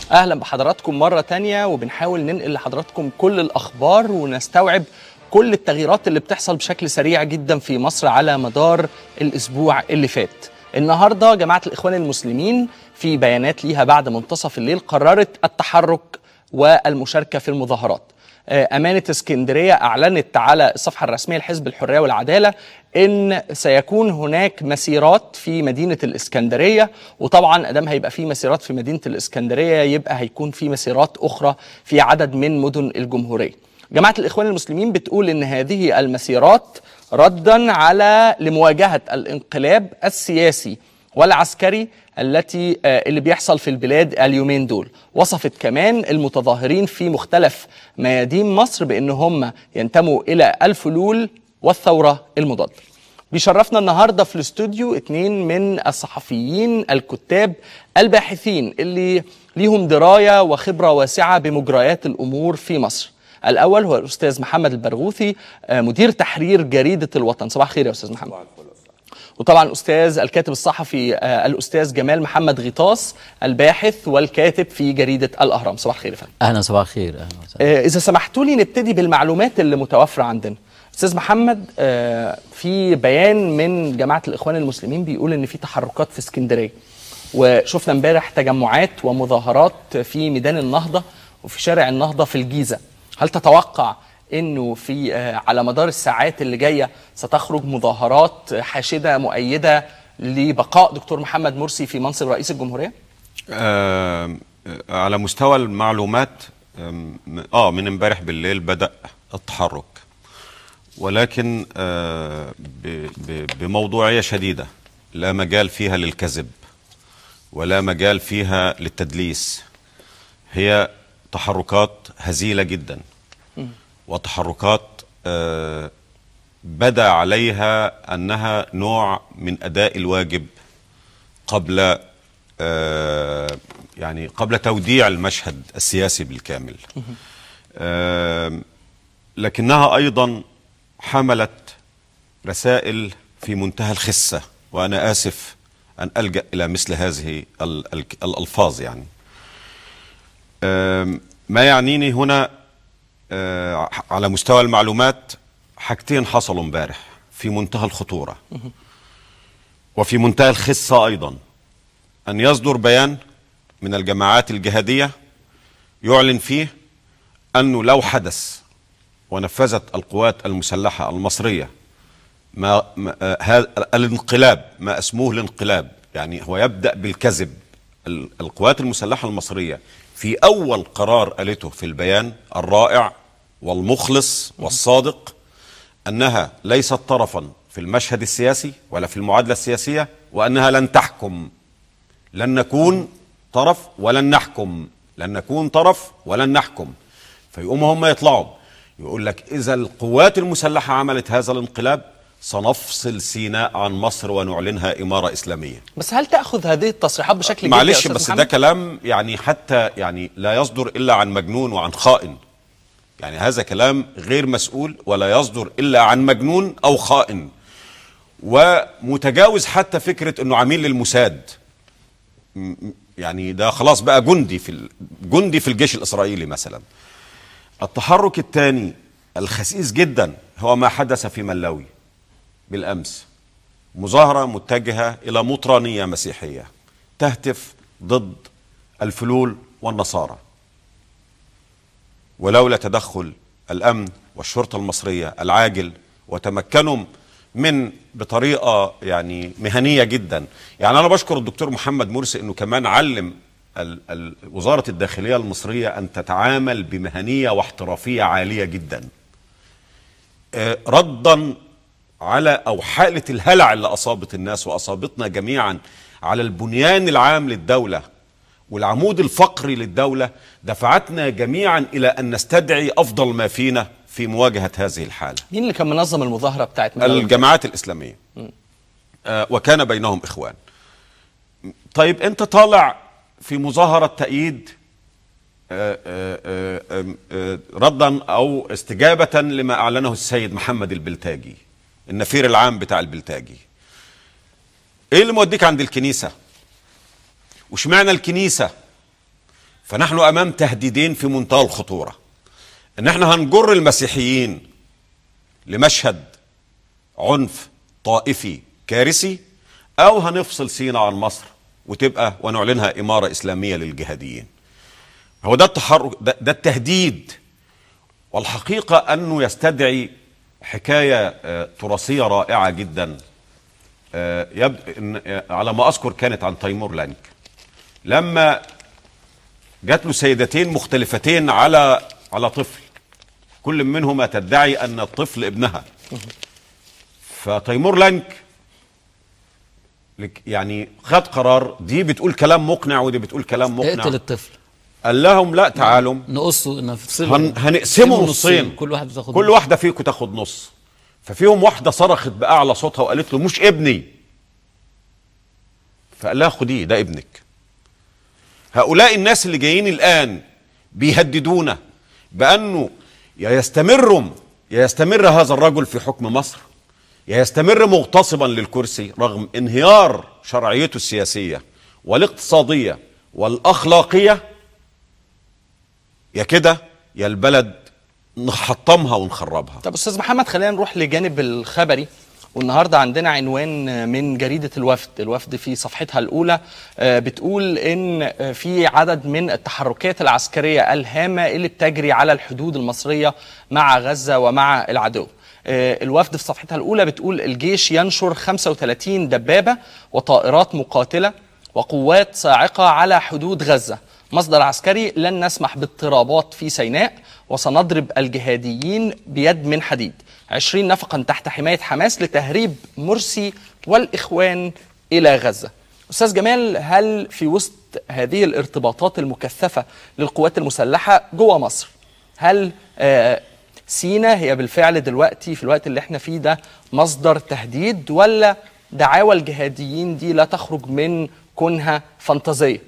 اهلا بحضراتكم مره تانية وبنحاول ننقل لحضراتكم كل الاخبار ونستوعب كل التغييرات اللي بتحصل بشكل سريع جدا في مصر على مدار الاسبوع اللي فات النهارده جماعه الاخوان المسلمين في بيانات ليها بعد منتصف الليل قررت التحرك والمشاركه في المظاهرات أمانة اسكندرية أعلنت على الصفحة الرسمية لحزب الحرية والعدالة إن سيكون هناك مسيرات في مدينة الإسكندرية وطبعا أدام هيبقى في مسيرات في مدينة الإسكندرية يبقى هيكون في مسيرات أخرى في عدد من مدن الجمهورية جماعة الإخوان المسلمين بتقول إن هذه المسيرات ردا على لمواجهة الانقلاب السياسي والعسكري التي اللي بيحصل في البلاد اليومين دول وصفت كمان المتظاهرين في مختلف ميادين مصر بان هم ينتموا الى الفلول والثوره المضاده بيشرفنا النهارده في الاستوديو اتنين من الصحفيين الكتاب الباحثين اللي ليهم درايه وخبره واسعه بمجريات الامور في مصر الاول هو الاستاذ محمد البرغوثي مدير تحرير جريده الوطن صباح الخير يا استاذ محمد وطبعا الاستاذ الكاتب الصحفي الاستاذ جمال محمد غطاس الباحث والكاتب في جريده الاهرام صباح الخير يا فندم اهلا صباح الخير اهلا وسهلا اذا سمحتوا لي نبتدي بالمعلومات اللي متوفره عندنا استاذ محمد في بيان من جماعه الاخوان المسلمين بيقول ان في تحركات في اسكندريه وشفنا امبارح تجمعات ومظاهرات في ميدان النهضه وفي شارع النهضه في الجيزه هل تتوقع انه في على مدار الساعات اللي جايه ستخرج مظاهرات حاشده مؤيده لبقاء دكتور محمد مرسي في منصب رئيس الجمهوريه؟ آه على مستوى المعلومات اه من امبارح بالليل بدا التحرك ولكن آه بموضوعيه شديده لا مجال فيها للكذب ولا مجال فيها للتدليس هي تحركات هزيله جدا وتحركات آه بدا عليها انها نوع من اداء الواجب قبل آه يعني قبل توديع المشهد السياسي بالكامل آه لكنها ايضا حملت رسائل في منتهى الخسه وانا اسف ان الجا الى مثل هذه الالفاظ يعني ما يعنيني هنا آه على مستوى المعلومات حاجتين حصلوا امبارح في منتهى الخطوره وفي منتهى الخسه ايضا ان يصدر بيان من الجماعات الجهاديه يعلن فيه انه لو حدث ونفذت القوات المسلحه المصريه ما, ما آه هذا الانقلاب ما اسموه الانقلاب يعني هو يبدا بالكذب القوات المسلحه المصريه في أول قرار قالته في البيان الرائع والمخلص والصادق أنها ليست طرفا في المشهد السياسي ولا في المعادلة السياسية وأنها لن تحكم لن نكون طرف ولن نحكم لن نكون طرف ولن نحكم فيقوموا هم يطلعوا يقول لك إذا القوات المسلحة عملت هذا الانقلاب سنفصل سيناء عن مصر ونعلنها إمارة إسلامية بس هل تأخذ هذه التصريحات بشكل جدي معلش بس ده كلام يعني حتى يعني لا يصدر إلا عن مجنون وعن خائن يعني هذا كلام غير مسؤول ولا يصدر إلا عن مجنون أو خائن ومتجاوز حتى فكرة أنه عميل للموساد يعني ده خلاص بقى جندي في جندي في الجيش الإسرائيلي مثلا التحرك الثاني الخسيس جدا هو ما حدث في ملاوي بالامس مظاهره متجهه الى مطرانيه مسيحيه تهتف ضد الفلول والنصارى ولولا تدخل الامن والشرطه المصريه العاجل وتمكنهم من بطريقه يعني مهنيه جدا يعني انا بشكر الدكتور محمد مرسي انه كمان علم ال ال وزاره الداخليه المصريه ان تتعامل بمهنيه واحترافيه عاليه جدا آه ردا على او حاله الهلع اللي اصابت الناس واصابتنا جميعا على البنيان العام للدوله والعمود الفقري للدوله دفعتنا جميعا الى ان نستدعي افضل ما فينا في مواجهه هذه الحاله. مين اللي كان منظم المظاهره بتاعت الجماعات الاسلاميه. آه وكان بينهم اخوان. طيب انت طالع في مظاهره تأييد آه آه آه ردا او استجابه لما اعلنه السيد محمد البلتاجي النفير العام بتاع البلتاجي ايه اللي موديك عند الكنيسه واشمعنى الكنيسه فنحن امام تهديدين في منتهى الخطوره ان احنا هنجر المسيحيين لمشهد عنف طائفي كارثي او هنفصل سينا عن مصر وتبقى ونعلنها اماره اسلاميه للجهاديين هو ده التحرك ده, ده التهديد والحقيقه انه يستدعي حكايه آه، تراثيه رائعه جدا آه، يبدو إن آه، على ما اذكر كانت عن تيمور لانك لما جات له سيدتين مختلفتين على على طفل كل منهما تدعي ان الطفل ابنها فتيمور لانك لك- يعني خد قرار دي بتقول كلام مقنع ودي بتقول كلام اقتل مقنع الطفل قال لهم لا تعالوا نقصه نفصله هن هنقسمه نصين كل واحد بتاخد كل نص. واحده فيكم تاخد نص ففيهم واحده صرخت باعلى صوتها وقالت له مش ابني فقال لها خديه ده ابنك هؤلاء الناس اللي جايين الان بيهددونا بانه يا يستمروا يا يستمر هذا الرجل في حكم مصر يا يستمر مغتصبا للكرسي رغم انهيار شرعيته السياسيه والاقتصاديه والاخلاقيه يا كده يا البلد نحطمها ونخربها طب استاذ محمد خلينا نروح لجانب الخبري والنهارده عندنا عنوان من جريده الوفد، الوفد في صفحتها الاولى آه، بتقول ان آه، في عدد من التحركات العسكريه الهامه اللي بتجري على الحدود المصريه مع غزه ومع العدو. آه، الوفد في صفحتها الاولى بتقول الجيش ينشر 35 دبابه وطائرات مقاتله وقوات صاعقه على حدود غزه. مصدر عسكري لن نسمح باضطرابات في سيناء وسنضرب الجهاديين بيد من حديد 20 نفقا تحت حماية حماس لتهريب مرسي والإخوان إلى غزة أستاذ جمال هل في وسط هذه الارتباطات المكثفة للقوات المسلحة جوه مصر هل آه سينا هي بالفعل دلوقتي في الوقت اللي احنا فيه ده مصدر تهديد ولا دعاوى الجهاديين دي لا تخرج من كونها فانتازيه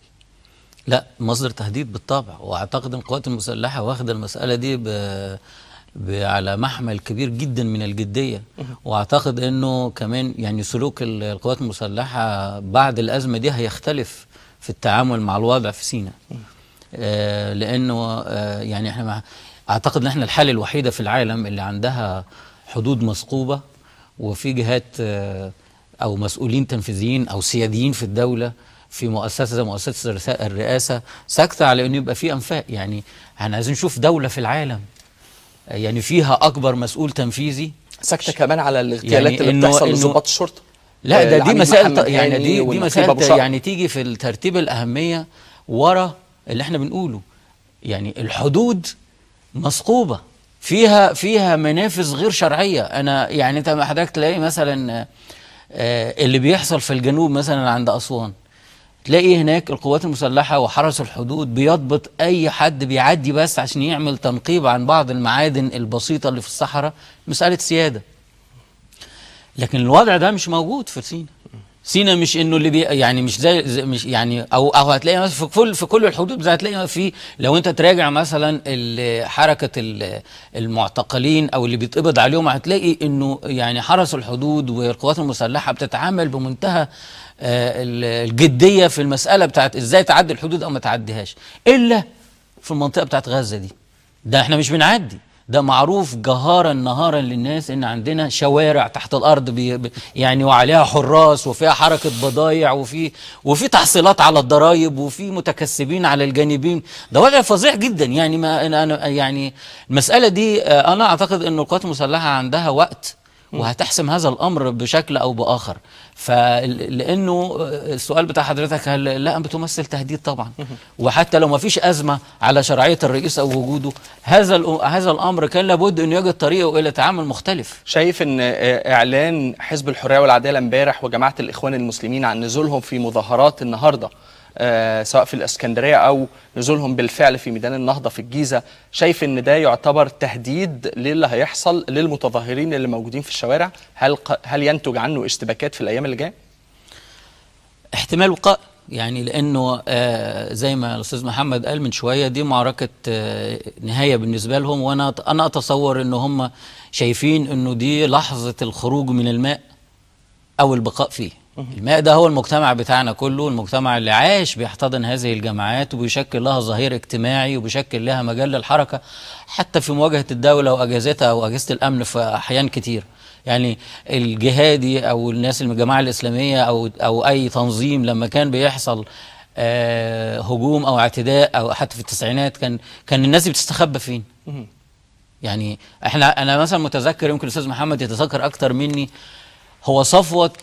لا مصدر تهديد بالطبع واعتقد ان القوات المسلحه واخده المساله دي ب... ب... على محمل كبير جدا من الجديه واعتقد انه كمان يعني سلوك ال- القوات المسلحه بعد الازمه دي هيختلف في التعامل مع الوضع في سيناء آه لانه آه يعني احنا مع... اعتقد ان احنا الحاله الوحيده في العالم اللي عندها حدود مثقوبه وفي جهات آه او مسؤولين تنفيذيين او سياديين في الدوله في مؤسسه زي مؤسسه الرسا- الرئاسه ساكته على انه يبقى في انفاق يعني احنا عايزين نشوف دوله في العالم آه، يعني فيها اكبر مسؤول تنفيذي ساكته كمان على الاغتيالات يعني اللي إنه- بتحصل إنه- لضباط الشرطه لا آه، ده دي العميد مسائل محمد يعني هاني دي دي والنقيب مسائل أبو شقر. يعني تيجي في الترتيب الاهميه ورا اللي احنا بنقوله يعني الحدود مثقوبه فيها فيها منافذ غير شرعيه انا يعني انت لما حضرتك تلاقي مثلا آه، آه، اللي بيحصل في الجنوب مثلا عند اسوان تلاقي هناك القوات المسلحه وحرس الحدود بيضبط اي حد بيعدي بس عشان يعمل تنقيب عن بعض المعادن البسيطه اللي في الصحراء مساله سياده لكن الوضع ده مش موجود في سينا سينا مش انه اللي بي يعني مش زي, زي مش يعني او او هتلاقي مثلا في كل في كل الحدود بتاعت هتلاقي في لو انت تراجع مثلا ال- حركه ال- المعتقلين او اللي بيتقبض عليهم هتلاقي انه يعني حرس الحدود والقوات المسلحه بتتعامل بمنتهى آه، ال- الجديه في المساله بتاعت ازاي تعدي الحدود او ما تعديهاش الا في المنطقه بتاعت غزه دي ده احنا مش بنعدي ده معروف جهارا نهارا للناس ان عندنا شوارع تحت الارض بي بي- يعني وعليها حراس وفيها حركه بضايع وفي وفي تحصيلات على الضرايب وفي متكسبين على الجانبين ده وضع فظيع جدا يعني ما انا أنا- يعني المساله دي آه، انا اعتقد ان القوات المسلحه عندها وقت وهتحسم هذا الامر بشكل او باخر فلانه السؤال بتاع حضرتك هل لا بتمثل تهديد طبعا وحتى لو ما فيش ازمه على شرعيه الرئيس او وجوده هذا الأ- هذا الامر كان لابد انه يجد طريقه الى تعامل مختلف شايف ان آه، اعلان حزب الحريه والعداله امبارح وجماعه الاخوان المسلمين عن نزولهم في مظاهرات النهارده آه، سواء في الاسكندريه او نزولهم بالفعل في ميدان النهضه في الجيزه شايف ان ده يعتبر تهديد للي هيحصل للمتظاهرين اللي موجودين في الشوارع هل ق- هل ينتج عنه اشتباكات في الايام اللي جايه احتمال وقاء يعني لانه آه زي ما الاستاذ محمد قال من شويه دي معركه آه نهايه بالنسبه لهم وانا انا اتصور ان هم شايفين انه دي لحظه الخروج من الماء او البقاء فيه الماء ده هو المجتمع بتاعنا كله المجتمع اللي عاش بيحتضن هذه الجماعات وبيشكل لها ظهير اجتماعي وبيشكل لها مجال للحركة حتى في مواجهة الدولة وأجهزتها وأجهزة الأمن في أحيان كتير يعني الجهادي أو الناس من الجماعة الإسلامية أو, أو أي تنظيم لما كان بيحصل آه هجوم أو اعتداء أو حتى في التسعينات كان كان الناس دي بتستخبى فين؟ يعني احنا انا مثلا متذكر يمكن الاستاذ محمد يتذكر اكتر مني هو صفوة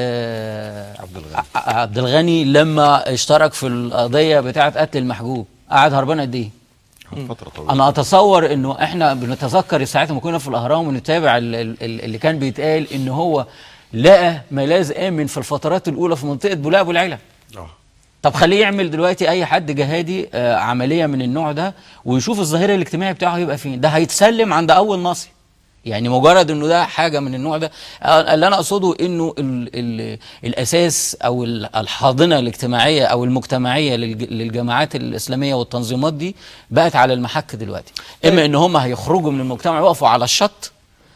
آه عبد الغني. ع- عبد الغني لما اشترك في القضية بتاعة قتل المحجوب قعد هربان قد ايه؟ فتره طويله انا اتصور انه احنا بنتذكر ساعتها ما كنا في الاهرام ونتابع ال- ال- ال- اللي كان بيتقال ان هو لقى ملاذ امن في الفترات الاولى في منطقه بولاق ابو العلا آه. طب خليه يعمل دلوقتي اي حد جهادي آه، عمليه من النوع ده ويشوف الظهير الاجتماعي بتاعه هيبقى فين ده هيتسلم عند اول نصر يعني مجرد انه ده حاجه من النوع ده آه، اللي انا اقصده انه ال ال الاساس او ال- الحاضنه الاجتماعيه او المجتمعيه للج- للجماعات الاسلاميه والتنظيمات دي بقت على المحك دلوقتي اما ان هم هيخرجوا من المجتمع يقفوا على الشط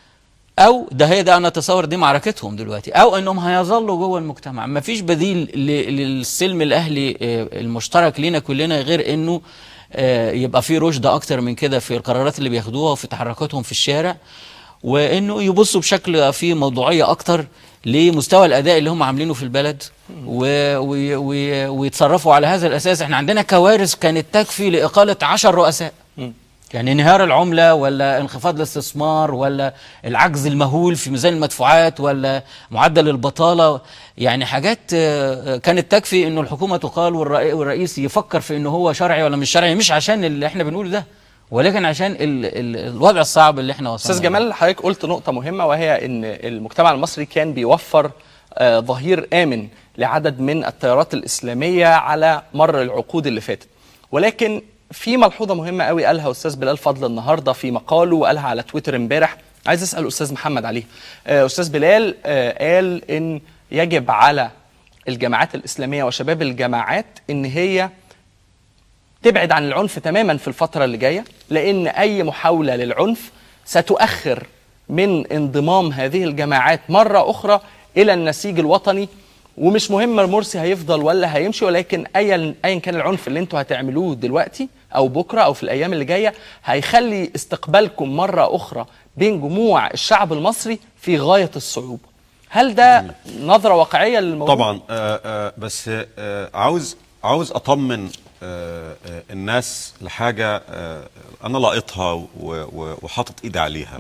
او ده هي ده انا اتصور دي معركتهم دلوقتي او انهم هيظلوا جوه المجتمع ما فيش بديل ل- للسلم الاهلي آه، المشترك لينا كلنا غير انه آه، يبقى في رشد اكتر من كده في القرارات اللي بياخدوها وفي تحركاتهم في الشارع وانه يبصوا بشكل فيه موضوعيه اكتر لمستوى الاداء اللي هم عاملينه في البلد و... و... و... ويتصرفوا على هذا الاساس احنا عندنا كوارث كانت تكفي لاقاله عشر رؤساء يعني انهيار العملة ولا انخفاض الاستثمار ولا العجز المهول في ميزان المدفوعات ولا معدل البطالة يعني حاجات آه، كانت تكفي انه الحكومة تقال والرئي- والرئيس يفكر في انه هو شرعي ولا مش شرعي مش عشان اللي احنا بنقوله ده ولكن عشان ال ال الوضع الصعب اللي احنا وصلنا استاذ له. جمال حضرتك قلت نقطه مهمه وهي ان المجتمع المصري كان بيوفر آه، ظهير امن لعدد من التيارات الاسلاميه على مر العقود اللي فاتت ولكن في ملحوظه مهمه قوي قالها استاذ بلال فضل النهارده في مقاله وقالها على تويتر امبارح عايز اسال استاذ محمد عليه آه، استاذ بلال آه، قال ان يجب على الجماعات الاسلاميه وشباب الجماعات ان هي تبعد عن العنف تماما في الفترة اللي جاية لأن أي محاولة للعنف ستؤخر من انضمام هذه الجماعات مرة أخرى إلى النسيج الوطني ومش مهم مرسي هيفضل ولا هيمشي ولكن أيا أيا كان العنف اللي انتوا هتعملوه دلوقتي أو بكرة أو في الأيام اللي جاية هيخلي استقبالكم مرة أخرى بين جموع الشعب المصري في غاية الصعوبة هل ده نظرة واقعية للموضوع؟ طبعا آه آه بس آه عاوز عاوز اطمن آه آه الناس لحاجه آه انا لاقطها و- و- وحاطط ايدي عليها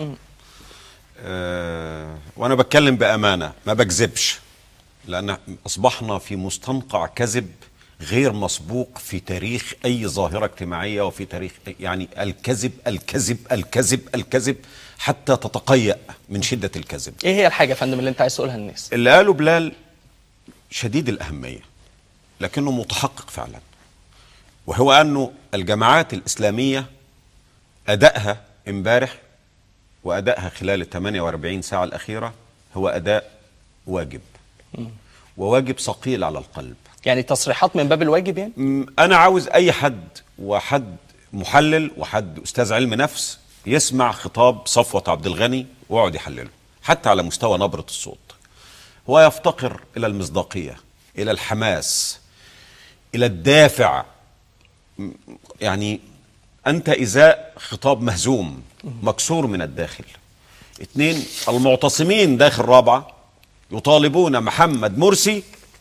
آه وانا بتكلم بامانه ما بكذبش لان اصبحنا في مستنقع كذب غير مسبوق في تاريخ اي ظاهره اجتماعيه وفي تاريخ يعني الكذب الكذب الكذب الكذب حتى تتقيأ من شده الكذب إيه هي الحاجة يا فندم اللي أنت عايز تقولها للناس؟ اللي قاله بلال شديد الأهمية لكنه متحقق فعلا وهو أنه الجماعات الإسلامية أدائها امبارح وأدائها خلال ال 48 ساعة الأخيرة هو أداء واجب وواجب ثقيل على القلب يعني تصريحات من باب الواجب يعني؟ م، أنا عاوز أي حد وحد محلل وحد أستاذ علم نفس يسمع خطاب صفوة عبد الغني ويقعد يحلله حتى على مستوى نبرة الصوت هو يفتقر إلى المصداقية إلى الحماس إلى الدافع م، يعني أنت إزاء خطاب مهزوم مكسور من الداخل اثنين المعتصمين داخل رابعة يطالبون محمد مرسي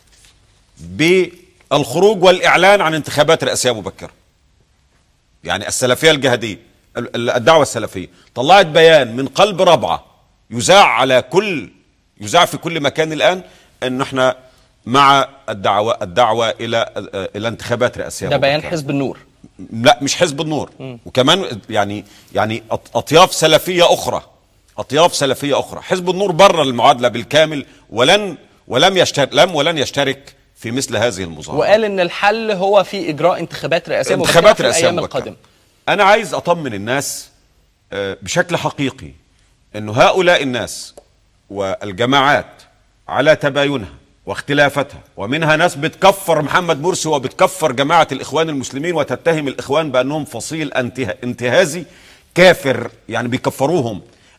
بالخروج والإعلان عن انتخابات رئاسية مبكرة يعني السلفية الجهادية ال- ال- الدعوة السلفية طلعت بيان من قلب رابعة يذاع على كل يذاع في كل مكان الآن أن احنا مع الدعوة الدعوة إلى إلى انتخابات رئاسية ده بيان مبكرة. حزب النور لا مش حزب النور وكمان يعني يعني أط- اطياف سلفيه اخرى اطياف سلفيه اخرى حزب النور بره المعادله بالكامل ولن ولم يشترك لم ولن يشترك في مثل هذه المظاهرات وقال ان الحل هو في اجراء انتخابات رئاسيه مبكرة انتخابات في رئاسيه الايام مبكرة. القادمه انا عايز اطمن الناس آه، بشكل حقيقي انه هؤلاء الناس والجماعات على تباينها واختلافتها ومنها ناس بتكفر محمد مرسي وبتكفر جماعه الاخوان المسلمين وتتهم الاخوان بانهم فصيل انته- انتهازي كافر يعني بيكفروهم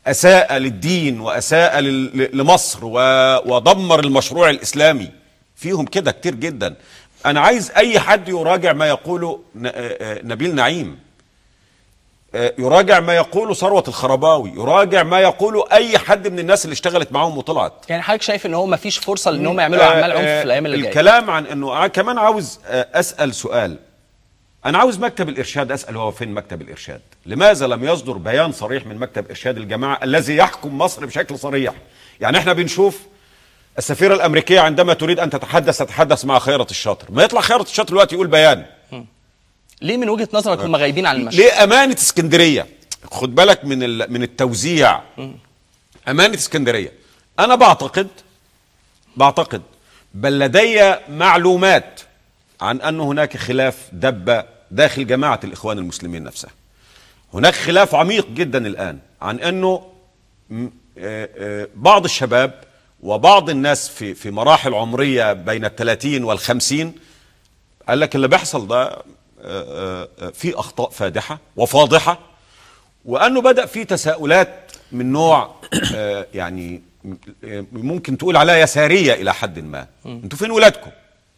اساء للدين واساء لل- لمصر و- ودمر المشروع الاسلامي فيهم كده كتير جدا انا عايز اي حد يراجع ما يقوله ن- آه، آه، نبيل نعيم آه، يراجع ما يقوله ثروة الخرباوي يراجع ما يقوله اي حد من الناس اللي اشتغلت معاهم وطلعت يعني حضرتك شايف ان هو ما فيش فرصه ان هم يعملوا آه، اعمال عنف آه، في الايام اللي جايه الكلام عن انه انا كمان عاوز آه، اسال سؤال انا عاوز مكتب الارشاد اسال هو فين مكتب الارشاد لماذا لم يصدر بيان صريح من مكتب ارشاد الجماعه الذي يحكم مصر بشكل صريح يعني احنا بنشوف السفيره الامريكيه عندما تريد ان تتحدث تتحدث مع خيرة الشاطر ما يطلع خيرة الشاطر دلوقتي يقول بيان ليه من وجهه نظرك هم غايبين عن المشهد ليه امانه اسكندريه خد بالك من ال- من التوزيع امانه اسكندريه انا بعتقد بعتقد بل لدي معلومات عن ان هناك خلاف دب داخل جماعه الاخوان المسلمين نفسها هناك خلاف عميق جدا الان عن انه م- آه، آه، بعض الشباب وبعض الناس في في مراحل عمريه بين الثلاثين والخمسين قال لك اللي بيحصل ده آه، آه، آه، في اخطاء فادحه وفاضحه وانه بدا في تساؤلات من نوع آه، يعني آه، ممكن تقول عليها يساريه الى حد ما انتوا فين ولادكم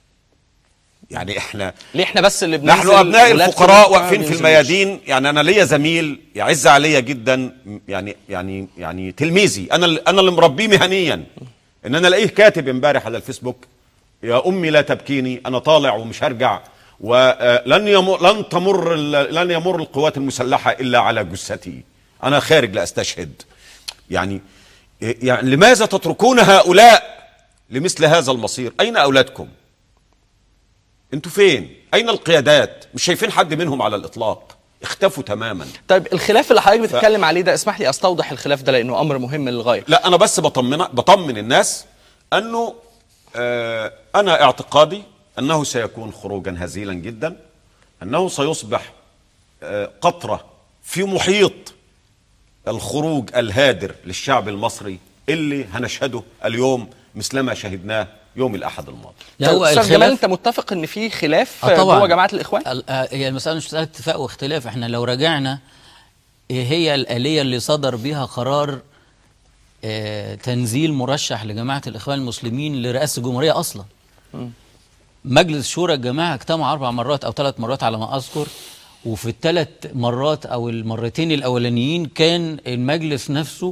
يعني احنا ليه احنا بس اللي بننزل نحن ابناء ولادكم الفقراء ما واقفين في بينزلوش؟ الميادين يعني انا ليا زميل يعز عليا جدا يعني يعني يعني تلميذي انا اللي- انا اللي مربيه مهنيا ان انا الاقيه كاتب امبارح على الفيسبوك يا امي لا تبكيني انا طالع ومش هرجع ولن يمر لن تمر ال- لن يمر القوات المسلحه الا على جثتي انا خارج لاستشهد يعني يعني لماذا تتركون هؤلاء لمثل هذا المصير اين اولادكم انتوا فين اين القيادات مش شايفين حد منهم على الاطلاق اختفوا تماما طيب الخلاف اللي حضرتك بتتكلم عليه ده اسمح لي استوضح الخلاف ده لانه امر مهم للغايه لا انا بس بطمن بطمن الناس انه آه انا اعتقادي انه سيكون خروجا هزيلا جدا انه سيصبح آه قطره في محيط الخروج الهادر للشعب المصري اللي هنشهده اليوم مثلما شهدناه يوم الاحد الماضي لا طيب هو استاذ جمال الخلاف انت متفق ان في خلاف آه طبعا جوه جماعه الاخوان ال- آه، هي المسألة مش مسألة اتفاق واختلاف احنا لو راجعنا ايه هي الآلية اللي صدر بها قرار آه، تنزيل مرشح لجماعة الإخوان المسلمين لرئاسة الجمهورية أصلا مجلس شورى الجماعة اجتمع أربع مرات أو ثلاث مرات على ما أذكر وفي الثلاث مرات أو المرتين الأولانيين كان المجلس نفسه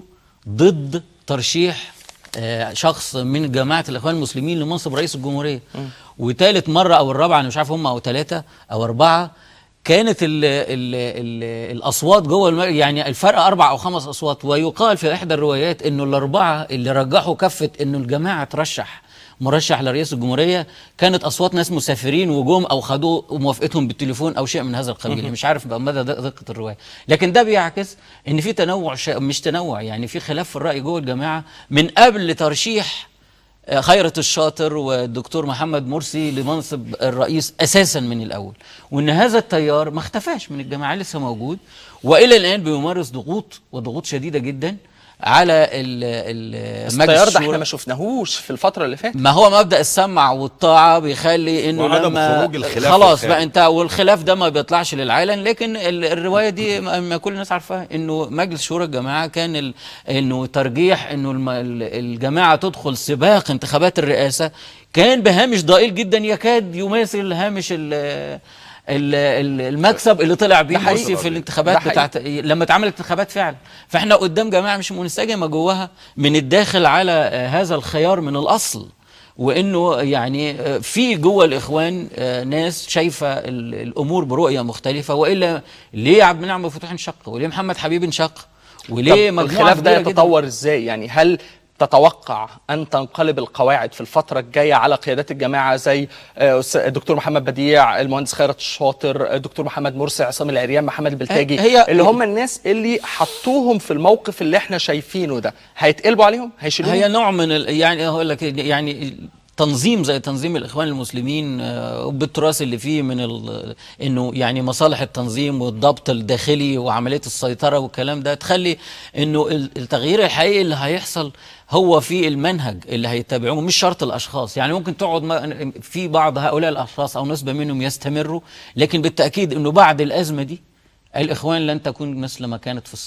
ضد ترشيح آه، شخص من جماعة الإخوان المسلمين لمنصب رئيس الجمهورية وثالث مرة أو الرابعة أنا مش عارف هم أو ثلاثة أو أربعة كانت ال ال ال الأصوات جوه الم... يعني الفرق أربع أو خمس أصوات ويقال في إحدى الروايات إنه الأربعة اللي رجحوا كفة إنه الجماعة ترشح مرشح لرئيس الجمهورية كانت أصوات ناس مسافرين وجم أو خدوا موافقتهم بالتليفون أو شيء من هذا القبيل مش عارف بقى مدى دق- دقة الرواية لكن ده بيعكس إن في تنوع ش... مش تنوع يعني في خلاف في الرأي جوه الجماعة من قبل ترشيح آه، خيرة الشاطر والدكتور محمد مرسي لمنصب الرئيس اساسا من الاول وان هذا التيار ما اختفاش من الجماعه لسه موجود والى الان بيمارس ضغوط وضغوط شديده جدا على ال ال بس مجلس التيار ده الشورى. احنا ما شفناهوش في الفتره اللي فاتت ما هو مبدا السمع والطاعه بيخلي انه وعدم لما خروج الخلاف خلاص للخارج. بقى انت والخلاف ده ما بيطلعش للعلن لكن ال- الروايه دي ما ما كل الناس عارفاها انه مجلس شورى الجماعه كان ال انه ترجيح انه الم ال- الجماعه تدخل سباق انتخابات الرئاسه كان بهامش ضئيل جدا يكاد يماثل هامش ال ال- ال- المكسب اللي طلع بيه حقيقي. مرسي في ده الانتخابات حقيقي. بتاعت لما اتعملت انتخابات فعلا فاحنا قدام جماعه مش منسجمه جواها من الداخل على آه، هذا الخيار من الاصل وانه يعني آه، في جوه الاخوان آه، ناس شايفه ال- الامور برؤيه مختلفه والا ليه عبد المنعم فتوح انشق وليه محمد حبيب انشق وليه طب مجموعة الخلاف ده كبيرة جداً؟ يتطور ازاي يعني هل تتوقع ان تنقلب القواعد في الفتره الجايه على قيادات الجماعه زي آه، أس- الدكتور محمد بديع المهندس خيرت الشاطر الدكتور محمد مرسي عصام العريان محمد البلتاجي هي- اللي هم الناس اللي حطوهم في الموقف اللي احنا شايفينه ده هيتقلبوا عليهم هيشيلوهم هي نوع من ال... يعني هقول لك يعني تنظيم زي تنظيم الاخوان المسلمين آه، بالتراث اللي فيه من ال... انه يعني مصالح التنظيم والضبط الداخلي وعمليه السيطره والكلام ده تخلي انه ال- التغيير الحقيقي اللي هيحصل هو في المنهج اللي هيتبعوه مش شرط الاشخاص يعني ممكن تقعد ما- في بعض هؤلاء الاشخاص او نسبه منهم يستمروا لكن بالتاكيد انه بعد الازمه دي الاخوان لن تكون مثل ما كانت في السابق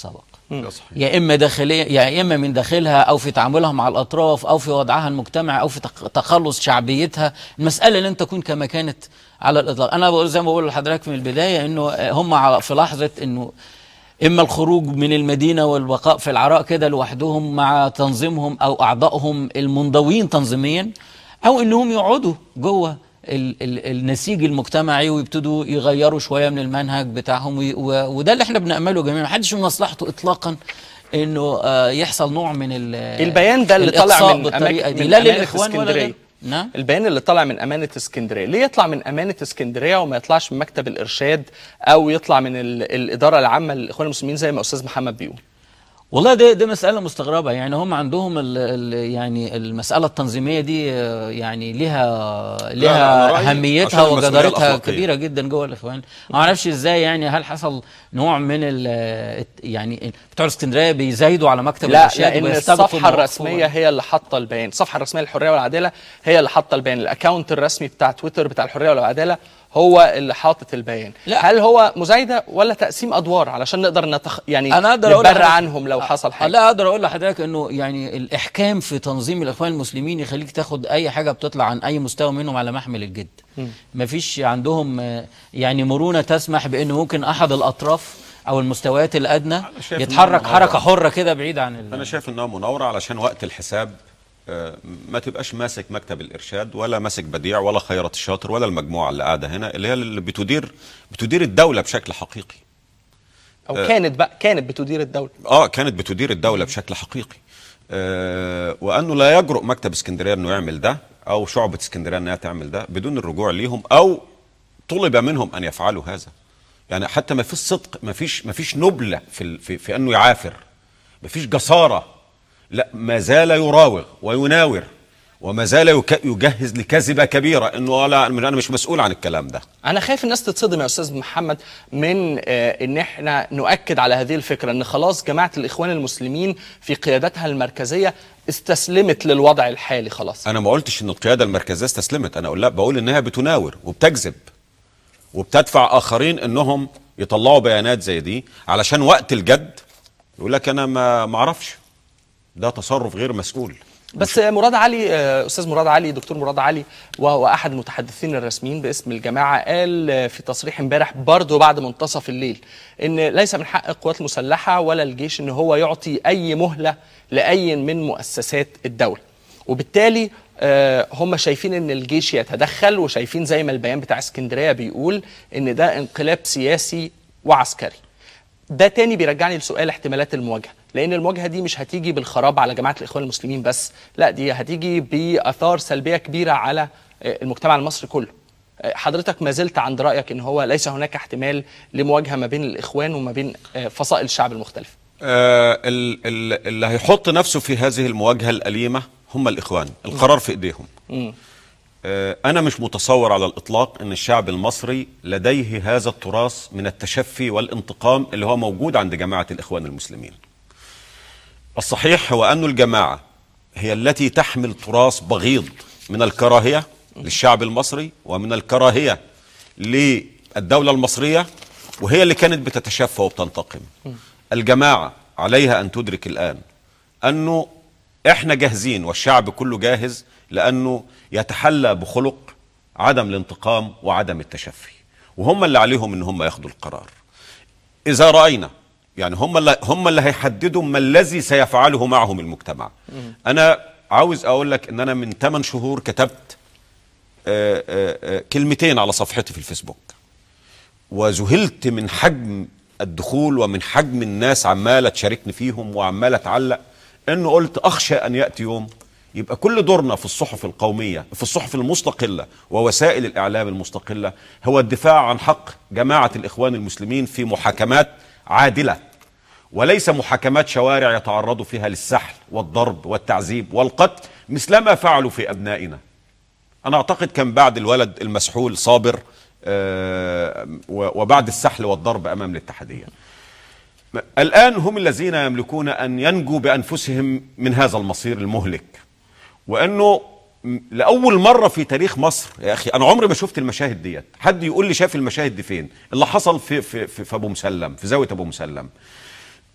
ده صحيح يا اما داخليا يا اما من داخلها او في تعاملها مع الاطراف او في وضعها المجتمعي او في تق- تخلص شعبيتها المساله لن تكون كما كانت على الاطلاق انا بقول زي ما بقول لحضرتك من البدايه انه هم على- في لحظه انه اما الخروج من المدينه والبقاء في العراء كده لوحدهم مع تنظيمهم او اعضائهم المنضوين تنظيميا او انهم يقعدوا جوه ال ال النسيج المجتمعي ويبتدوا يغيروا شويه من المنهج بتاعهم وي- و- وده اللي احنا بنامله جميعا محدش من مصلحته اطلاقا انه آه، يحصل نوع من ال- البيان ده اللي طالع الإقصاء من بالطريقه أماكن دي من لا أمانة للاخوان ولا اسكندرية. غير نعم البيان اللي طالع من امانه اسكندريه ليه يطلع من امانه اسكندريه وما يطلعش من مكتب الارشاد او يطلع من ال- الاداره العامه للاخوان المسلمين زي ما استاذ محمد بيقول والله ده ده مسألة مستغربة يعني هم عندهم ال ال يعني المسألة التنظيمية دي آه، يعني ليها لا، أنا ليها رأيي أهميتها عشان المسؤولية وجدارتها الأخلاقية. كبيرة جدا جوه الإخوان ما أعرفش إزاي يعني هل حصل نوع من ال الت- يعني بتوع اسكندرية بيزايدوا على مكتب لا الإرشاد لان وبيستبقوا الصفحه مواقفهم. الرسميه هي اللي حاطه البيان الصفحه الرسميه للحريه والعداله هي اللي حاطه البيان الاكونت الرسمي بتاع تويتر بتاع الحريه والعداله هو اللي حاطط البيان لا. هل هو مزايده ولا تقسيم ادوار علشان نقدر نتخ... يعني انا اقدر اقول نبرر لحضرتك- عنهم لو حصل حاجه لا اقدر اقول لحضرتك انه يعني الاحكام في تنظيم الاخوان المسلمين يخليك تاخد اي حاجه بتطلع عن اي مستوى منهم على محمل الجد مفيش عندهم آه، يعني مرونه تسمح بانه ممكن احد الاطراف او المستويات الادنى شايف يتحرك إنها حركه مناورة. حره كده بعيد عن ال... انا شايف انها مناوره علشان وقت الحساب آه، ما تبقاش ماسك مكتب الارشاد ولا ماسك بديع ولا خيرت الشاطر ولا المجموعه اللي قاعده هنا اللي هي اللي بتدير بتدير الدوله بشكل حقيقي او كانت بقى كانت بتدير الدوله اه كانت بتدير الدوله بشكل حقيقي آه وانه لا يجرؤ مكتب اسكندريه انه يعمل ده او شعبه اسكندريه انها تعمل ده بدون الرجوع ليهم او طلب منهم ان يفعلوا هذا يعني حتى ما فيش صدق ما فيش ما فيش نبله في ال- في, في انه يعافر ما فيش جساره لا ما زال يراوغ ويناور وما زال يك- يجهز لكذبه كبيره انه لا انا مش مسؤول عن الكلام ده انا خايف الناس تتصدم يا استاذ محمد من آه، ان احنا نؤكد على هذه الفكره ان خلاص جماعه الاخوان المسلمين في قيادتها المركزيه استسلمت للوضع الحالي خلاص انا ما قلتش ان القياده المركزيه استسلمت انا اقول لا بقول انها بتناور وبتكذب وبتدفع اخرين انهم يطلعوا بيانات زي دي علشان وقت الجد يقول لك انا ما ما اعرفش ده تصرف غير مسؤول بس مراد علي آه، استاذ مراد علي دكتور مراد علي وهو احد المتحدثين الرسميين باسم الجماعه قال آه، في تصريح امبارح برضه بعد منتصف الليل ان ليس من حق القوات المسلحه ولا الجيش ان هو يعطي اي مهله لاي من مؤسسات الدوله وبالتالي آه، هم شايفين ان الجيش يتدخل وشايفين زي ما البيان بتاع اسكندريه بيقول ان ده انقلاب سياسي وعسكري ده تاني بيرجعني لسؤال احتمالات المواجهه لان المواجهه دي مش هتيجي بالخراب على جماعه الاخوان المسلمين بس لا دي هتيجي باثار سلبيه كبيره على آه، المجتمع المصري كله آه، حضرتك ما زلت عند رايك ان هو ليس هناك احتمال لمواجهه ما بين الاخوان وما بين آه، فصائل الشعب المختلفه آه ال- ال- اللي هيحط نفسه في هذه المواجهه الاليمه هم الاخوان القرار في ايديهم آه انا مش متصور على الاطلاق ان الشعب المصري لديه هذا التراث من التشفي والانتقام اللي هو موجود عند جماعه الاخوان المسلمين الصحيح هو أن الجماعة هي التي تحمل تراث بغيض من الكراهية للشعب المصري ومن الكراهية للدولة المصرية وهي اللي كانت بتتشفى وبتنتقم الجماعة عليها أن تدرك الآن أنه إحنا جاهزين والشعب كله جاهز لأنه يتحلى بخلق عدم الانتقام وعدم التشفي وهم اللي عليهم ان هم ياخدوا القرار اذا راينا يعني هم اللي هم اللي هيحددوا ما الذي سيفعله معهم المجتمع انا عاوز اقول لك ان انا من 8 شهور كتبت آه، آه، آه، كلمتين على صفحتي في الفيسبوك وذهلت من حجم الدخول ومن حجم الناس عماله تشاركني فيهم وعماله تعلق انه قلت اخشى ان ياتي يوم يبقى كل دورنا في الصحف القوميه في الصحف المستقله ووسائل الاعلام المستقله هو الدفاع عن حق جماعه الاخوان المسلمين في محاكمات عادله وليس محاكمات شوارع يتعرضوا فيها للسحل والضرب والتعذيب والقتل مثلما فعلوا في ابنائنا انا اعتقد كان بعد الولد المسحول صابر آه، و- وبعد السحل والضرب امام الاتحاديه م- الان هم الذين يملكون ان ينجوا بانفسهم من هذا المصير المهلك وانه م- لاول مره في تاريخ مصر يا اخي انا عمري ما شفت المشاهد ديت حد يقول لي شاف المشاهد دي فين اللي حصل في في في, في ابو مسلم في زاويه ابو مسلم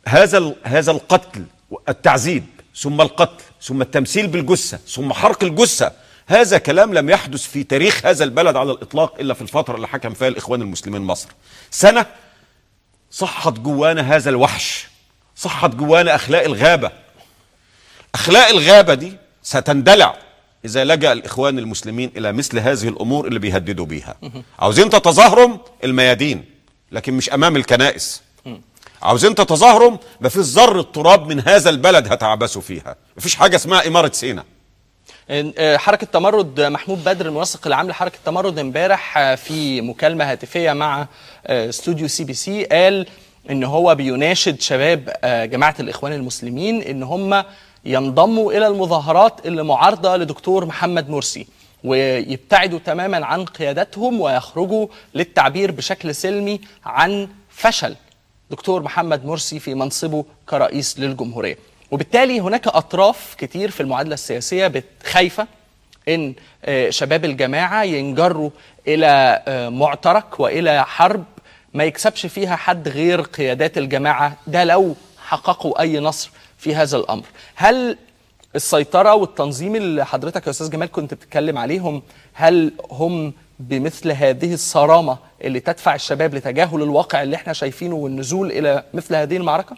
هذا ال- هذا القتل التعذيب ثم القتل ثم التمثيل بالجثه ثم حرق الجثه هذا كلام لم يحدث في تاريخ هذا البلد على الاطلاق الا في الفتره اللي حكم فيها الاخوان المسلمين مصر سنه صحت جوانا هذا الوحش صحت جوانا اخلاق الغابه اخلاق الغابه دي ستندلع اذا لجا الاخوان المسلمين الى مثل هذه الامور اللي بيهددوا بيها عاوزين تتظاهروا الميادين لكن مش امام الكنائس عاوزين تتظاهروا مفيش ذره تراب من هذا البلد هتعبثوا فيها مفيش حاجه اسمها اماره سينا آه، حركة تمرد محمود بدر المنسق العام لحركة تمرد امبارح آه، في مكالمة هاتفية مع آه، استوديو سي بي سي قال ان هو بيناشد شباب آه، جماعة الاخوان المسلمين ان هم ينضموا الى المظاهرات اللي معارضة لدكتور محمد مرسي ويبتعدوا تماما عن قيادتهم ويخرجوا للتعبير بشكل سلمي عن فشل دكتور محمد مرسي في منصبه كرئيس للجمهورية وبالتالي هناك أطراف كتير في المعادلة السياسية بت- خايفة إن آه، شباب الجماعة ينجروا إلى آه، معترك وإلى حرب ما يكسبش فيها حد غير قيادات الجماعة ده لو حققوا أي نصر في هذا الأمر هل السيطرة والتنظيم اللي حضرتك يا أستاذ جمال كنت بتتكلم عليهم هل هم بمثل هذه الصرامة اللي تدفع الشباب لتجاهل الواقع اللي احنا شايفينه والنزول إلى مثل هذه المعركة؟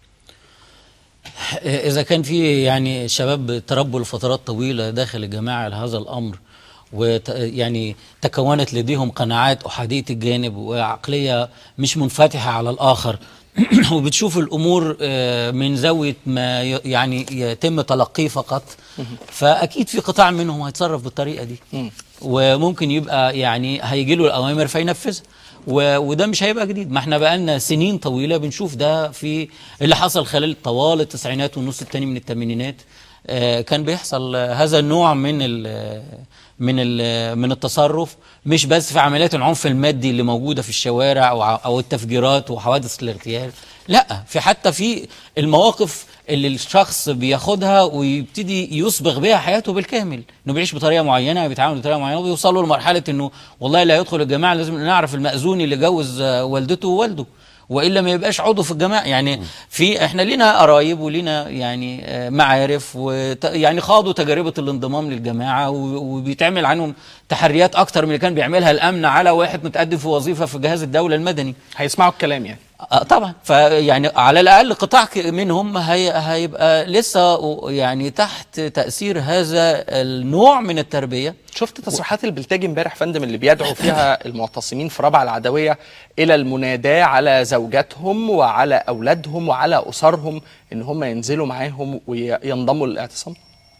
إذا كان في يعني شباب تربوا لفترات طويلة داخل الجماعة لهذا الأمر ويعني تكونت لديهم قناعات أحادية الجانب وعقلية مش منفتحة على الآخر وبتشوف الأمور آه، من زاوية ما ي- يعني يتم تلقيه فقط فأكيد في قطاع منهم هيتصرف بالطريقة دي وممكن يبقى يعني هيجي له الأوامر فينفذها و- وده مش هيبقى جديد ما احنا بقالنا سنين طويله بنشوف ده في اللي حصل خلال طوال التسعينات والنص الثاني من الثمانينات آه، كان بيحصل آه، هذا النوع من ال من ال من التصرف مش بس في عمليات العنف المادي اللي موجوده في الشوارع او ع- او التفجيرات وحوادث الاغتيال لا في حتى في المواقف اللي الشخص بياخدها ويبتدي يصبغ بيها حياته بالكامل انه بيعيش بطريقه معينه بيتعامل بطريقه معينه ويوصلوا لمرحله انه والله لا يدخل الجماعه لازم نعرف المأذون اللي جوز آه، والدته ووالده والا ما يبقاش عضو في الجماعه يعني في احنا لينا قرايب ولينا يعني آه، معارف وت يعني خاضوا تجربه الانضمام للجماعه و- وبيتعمل عنهم تحريات اكتر من اللي كان بيعملها الامن على واحد متقدم في وظيفه في جهاز الدوله المدني هيسمعوا الكلام يعني آه، طبعا فيعني على الاقل قطاع ك- منهم هي هيبقى لسه يعني تحت تاثير هذا النوع من التربيه شفت تصريحات البلتاجي امبارح فندم اللي بيدعو فيها المعتصمين في رابعه العدويه الى المناداه على زوجاتهم وعلى اولادهم وعلى اسرهم ان هم ينزلوا معاهم وينضموا للاعتصام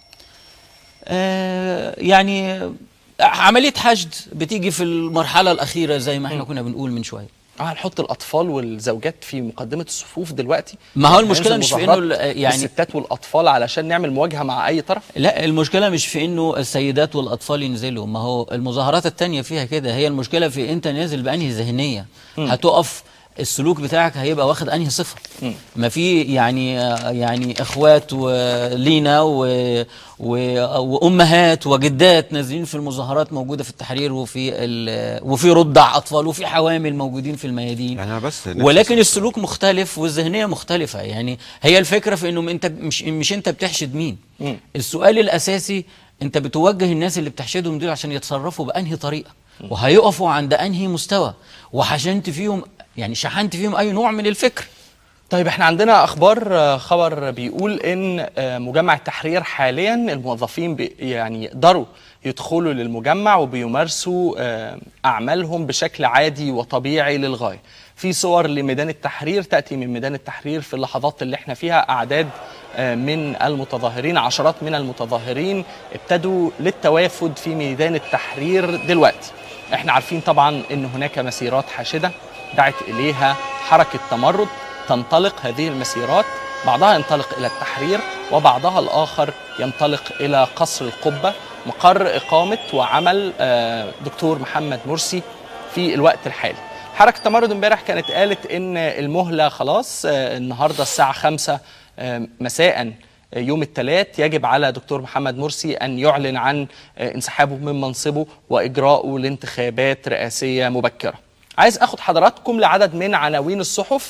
آه، يعني عملية حشد بتيجي في المرحلة الأخيرة زي ما احنا كنا بنقول من شوية اه هنحط الاطفال والزوجات في مقدمه الصفوف دلوقتي ما هو هننزل المشكلة مش في مظاهرات إنه ال- يعني- الستات والاطفال علشان نعمل مواجهه مع اي طرف لا المشكلة مش في انه السيدات والاطفال ينزلوا ما هو المظاهرات التانية فيها كده هي المشكلة في انت نازل بانهي ذهنية هتقف السلوك بتاعك هيبقى واخد انهي صفة ما في يعني يعني اخوات ولينا و و وامهات وجدات نازلين في المظاهرات موجودة في التحرير وفي ال- وفي رضع اطفال وفي حوامل موجودين في الميادين يعني أنا بس نفسي ولكن السلوك مختلف والذهنيه مختلفه يعني هي الفكره في انه انت مش مش انت بتحشد مين مم. السؤال الاساسي انت بتوجه الناس اللي بتحشدهم دول عشان يتصرفوا بانهي طريقه وهيقفوا عند انهي مستوى وحشنت فيهم يعني شحنت فيهم اي نوع من الفكر طيب احنا عندنا اخبار آه، خبر بيقول ان آه، مجمع التحرير حاليا الموظفين بي يعني يقدروا يدخلوا للمجمع وبيمارسوا آه، اعمالهم بشكل عادي وطبيعي للغايه. في صور لميدان التحرير تاتي من ميدان التحرير في اللحظات اللي احنا فيها اعداد آه، من المتظاهرين عشرات من المتظاهرين ابتدوا للتوافد في ميدان التحرير دلوقتي. احنا عارفين طبعا ان هناك مسيرات حاشده دعت اليها حركه تمرد تنطلق هذه المسيرات بعضها ينطلق الى التحرير وبعضها الاخر ينطلق الى قصر القبه مقر اقامه وعمل آه، دكتور محمد مرسي في الوقت الحالي. حركه تمرد امبارح كانت قالت ان المهله خلاص آه، النهارده الساعه 5 آه، مساء يوم الثلاث يجب على دكتور محمد مرسي ان يعلن عن آه، انسحابه من منصبه واجراءه لانتخابات رئاسيه مبكره. عايز اخد حضراتكم لعدد من عناوين الصحف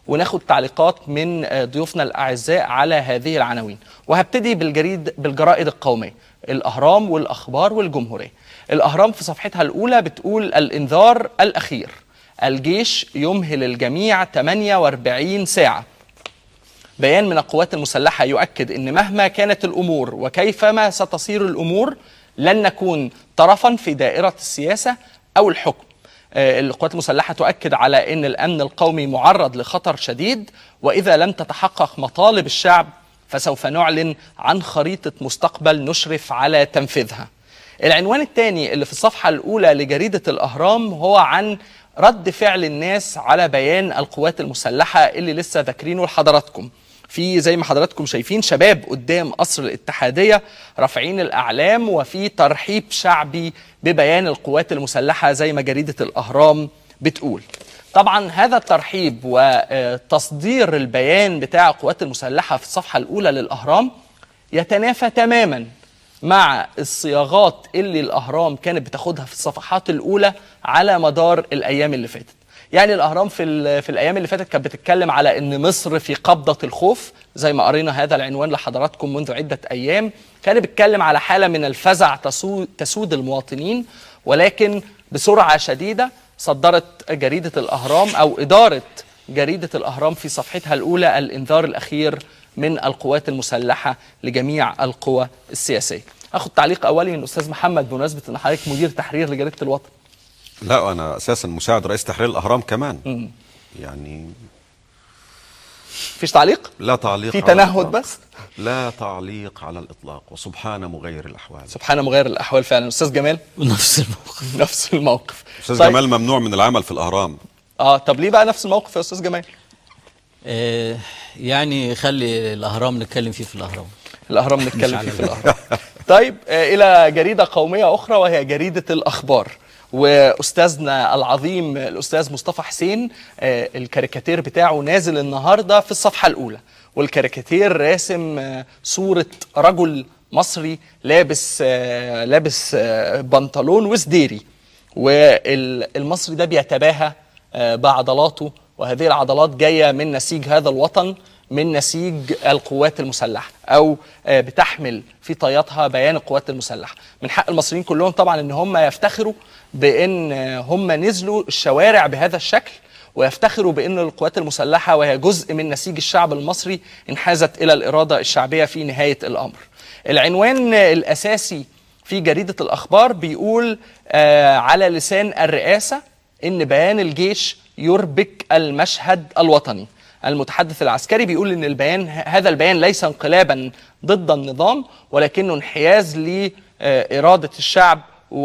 وناخد تعليقات من آه، ضيوفنا الاعزاء على هذه العناوين وهبتدي بالجريد بالجرائد القوميه الاهرام والاخبار والجمهوريه الاهرام في صفحتها الاولى بتقول الانذار الاخير الجيش يمهل الجميع 48 ساعه بيان من القوات المسلحة يؤكد أن مهما كانت الأمور وكيفما ستصير الأمور لن نكون طرفا في دائرة السياسة أو الحكم آه، القوات المسلحة تؤكد على أن الأمن القومي معرض لخطر شديد وإذا لم تتحقق مطالب الشعب فسوف نعلن عن خريطة مستقبل نشرف على تنفيذها العنوان الثاني اللي في الصفحة الأولى لجريدة الأهرام هو عن رد فعل الناس على بيان القوات المسلحة اللي لسه ذاكرينه لحضراتكم في زي ما حضراتكم شايفين شباب قدام قصر الاتحادية رافعين الأعلام وفي ترحيب شعبي ببيان القوات المسلحة زي ما جريدة الأهرام بتقول طبعا هذا الترحيب وتصدير البيان بتاع القوات المسلحة في الصفحة الأولى للأهرام يتنافى تماما مع الصياغات اللي الأهرام كانت بتاخدها في الصفحات الأولى على مدار الأيام اللي فاتت يعني الاهرام في ال- في الايام اللي فاتت كانت بتتكلم على ان مصر في قبضه الخوف زي ما قرينا هذا العنوان لحضراتكم منذ عده ايام كان بيتكلم على حاله من الفزع تسو- تسود المواطنين ولكن بسرعه شديده صدرت جريده الاهرام او اداره جريده الاهرام في صفحتها الاولى الانذار الاخير من القوات المسلحه لجميع القوى السياسيه. اخد تعليق اولي من الاستاذ محمد بمناسبه ان حضرتك مدير تحرير لجريده الوطن. لا انا اساسا مساعد رئيس تحرير الاهرام كمان يعني فيش تعليق؟ لا تعليق في على تنهد الإطلاق. بس؟ لا تعليق على الاطلاق وسبحان مغير الاحوال سبحان مغير الاحوال فعلا استاذ جمال ونفس الموقف نفس الموقف استاذ طيب. جمال ممنوع من العمل في الاهرام اه طب ليه بقى نفس الموقف يا استاذ جمال آه يعني خلي الاهرام نتكلم فيه في الاهرام الاهرام نتكلم على فيه في الاهرام طيب آه الى جريده قوميه اخرى وهي جريده الاخبار واستاذنا العظيم الاستاذ مصطفى حسين آه الكاريكاتير بتاعه نازل النهارده في الصفحه الاولى والكاريكاتير راسم آه صوره رجل مصري لابس آه لابس آه بنطلون وسديري والمصري ده بيتباهى آه، بعضلاته وهذه العضلات جايه من نسيج هذا الوطن من نسيج القوات المسلحه او آه، بتحمل في طياتها بيان القوات المسلحه من حق المصريين كلهم طبعا ان هم يفتخروا بان آه، هم نزلوا الشوارع بهذا الشكل ويفتخروا بان القوات المسلحه وهي جزء من نسيج الشعب المصري انحازت الى الاراده الشعبيه في نهايه الامر العنوان آه، الاساسي في جريدة الأخبار بيقول آه على لسان الرئاسة إن بيان الجيش يربك المشهد الوطني المتحدث العسكري بيقول إن البيان هذا البيان ليس انقلابا ضد النظام ولكنه انحياز لإرادة الشعب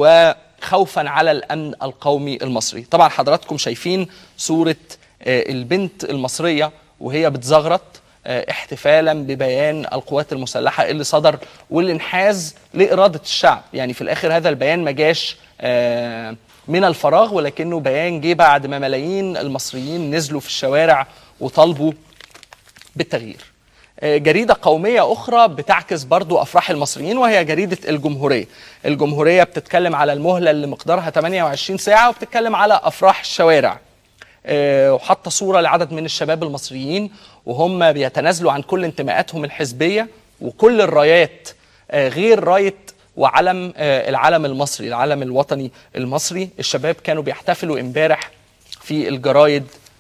وخوفا على الأمن القومي المصري طبعا حضراتكم شايفين صورة آه البنت المصرية وهي بتزغرط آه، احتفالا ببيان القوات المسلحه اللي صدر واللي انحاز لاراده الشعب يعني في الاخر هذا البيان ما جاش آه، من الفراغ ولكنه بيان جه بعد ما ملايين المصريين نزلوا في الشوارع وطالبوا بالتغيير آه، جريدة قومية أخرى بتعكس برضو أفراح المصريين وهي جريدة الجمهورية الجمهورية بتتكلم على المهلة اللي مقدارها 28 ساعة وبتتكلم على أفراح الشوارع آه، وحاطه صوره لعدد من الشباب المصريين وهم بيتنازلوا عن كل انتماءاتهم الحزبيه وكل الرايات آه، غير رايه وعلم آه، العلم المصري العلم الوطني المصري الشباب كانوا بيحتفلوا امبارح في الجرايد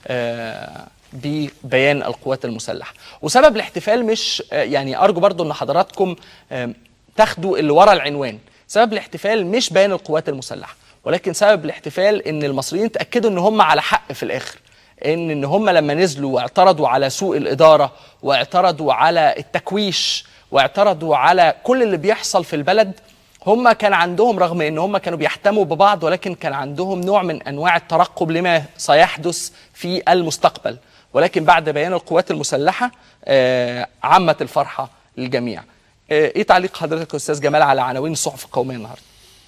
آه، ببيان القوات المسلحه وسبب الاحتفال مش آه، يعني ارجو برضو ان حضراتكم آه، تاخدوا اللي ورا العنوان سبب الاحتفال مش بيان القوات المسلحه ولكن سبب الاحتفال ان المصريين تاكدوا ان هم على حق في الاخر ان ان هم لما نزلوا واعترضوا على سوء الاداره واعترضوا على التكويش واعترضوا على كل اللي بيحصل في البلد هم كان عندهم رغم ان هم كانوا بيحتموا ببعض ولكن كان عندهم نوع من انواع الترقب لما سيحدث في المستقبل ولكن بعد بيان القوات المسلحه آه، عمت الفرحه للجميع آه، ايه تعليق حضرتك يا استاذ جمال على عناوين الصحف القوميه النهارده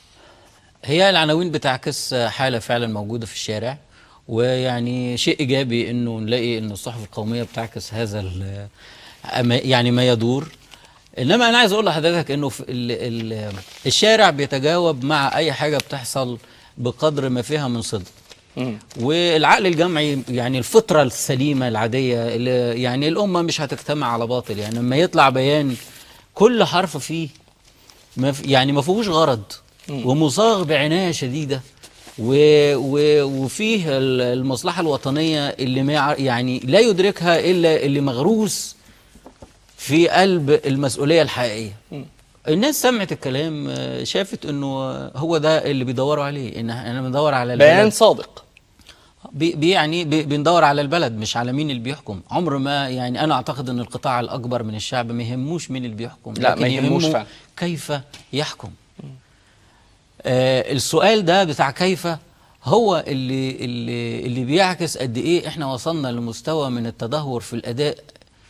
هي العناوين بتعكس حالة فعلا موجودة في الشارع ويعني شيء إيجابي إنه نلاقي إن الصحف القومية بتعكس هذا ال- أما- يعني ما يدور إنما أنا عايز أقول لحضرتك إنه في ال ال الشارع بيتجاوب مع أي حاجة بتحصل بقدر ما فيها من صدق والعقل الجمعي يعني الفطره السليمه العاديه اللي يعني الامه مش هتجتمع على باطل يعني لما يطلع بيان كل حرف فيه ما في- يعني ما فيهوش غرض ومصاغ بعنايه شديده و و وفيه ال- المصلحه الوطنيه اللي ما يع- يعني لا يدركها الا اللي مغروس في قلب المسؤوليه الحقيقيه الناس سمعت الكلام آه، شافت انه آه، هو ده اللي بيدوروا عليه ان احنا بندور على بيان البلد صادق بي بي- يعني بي بندور على البلد مش على مين اللي بيحكم عمر ما يعني انا اعتقد ان القطاع الاكبر من الشعب ما يهموش مين اللي بيحكم لا، لكن ما يهموش يهمه فعلا. كيف يحكم آه السؤال ده بتاع كيف هو اللي اللي اللي بيعكس قد ايه احنا وصلنا لمستوى من التدهور في الاداء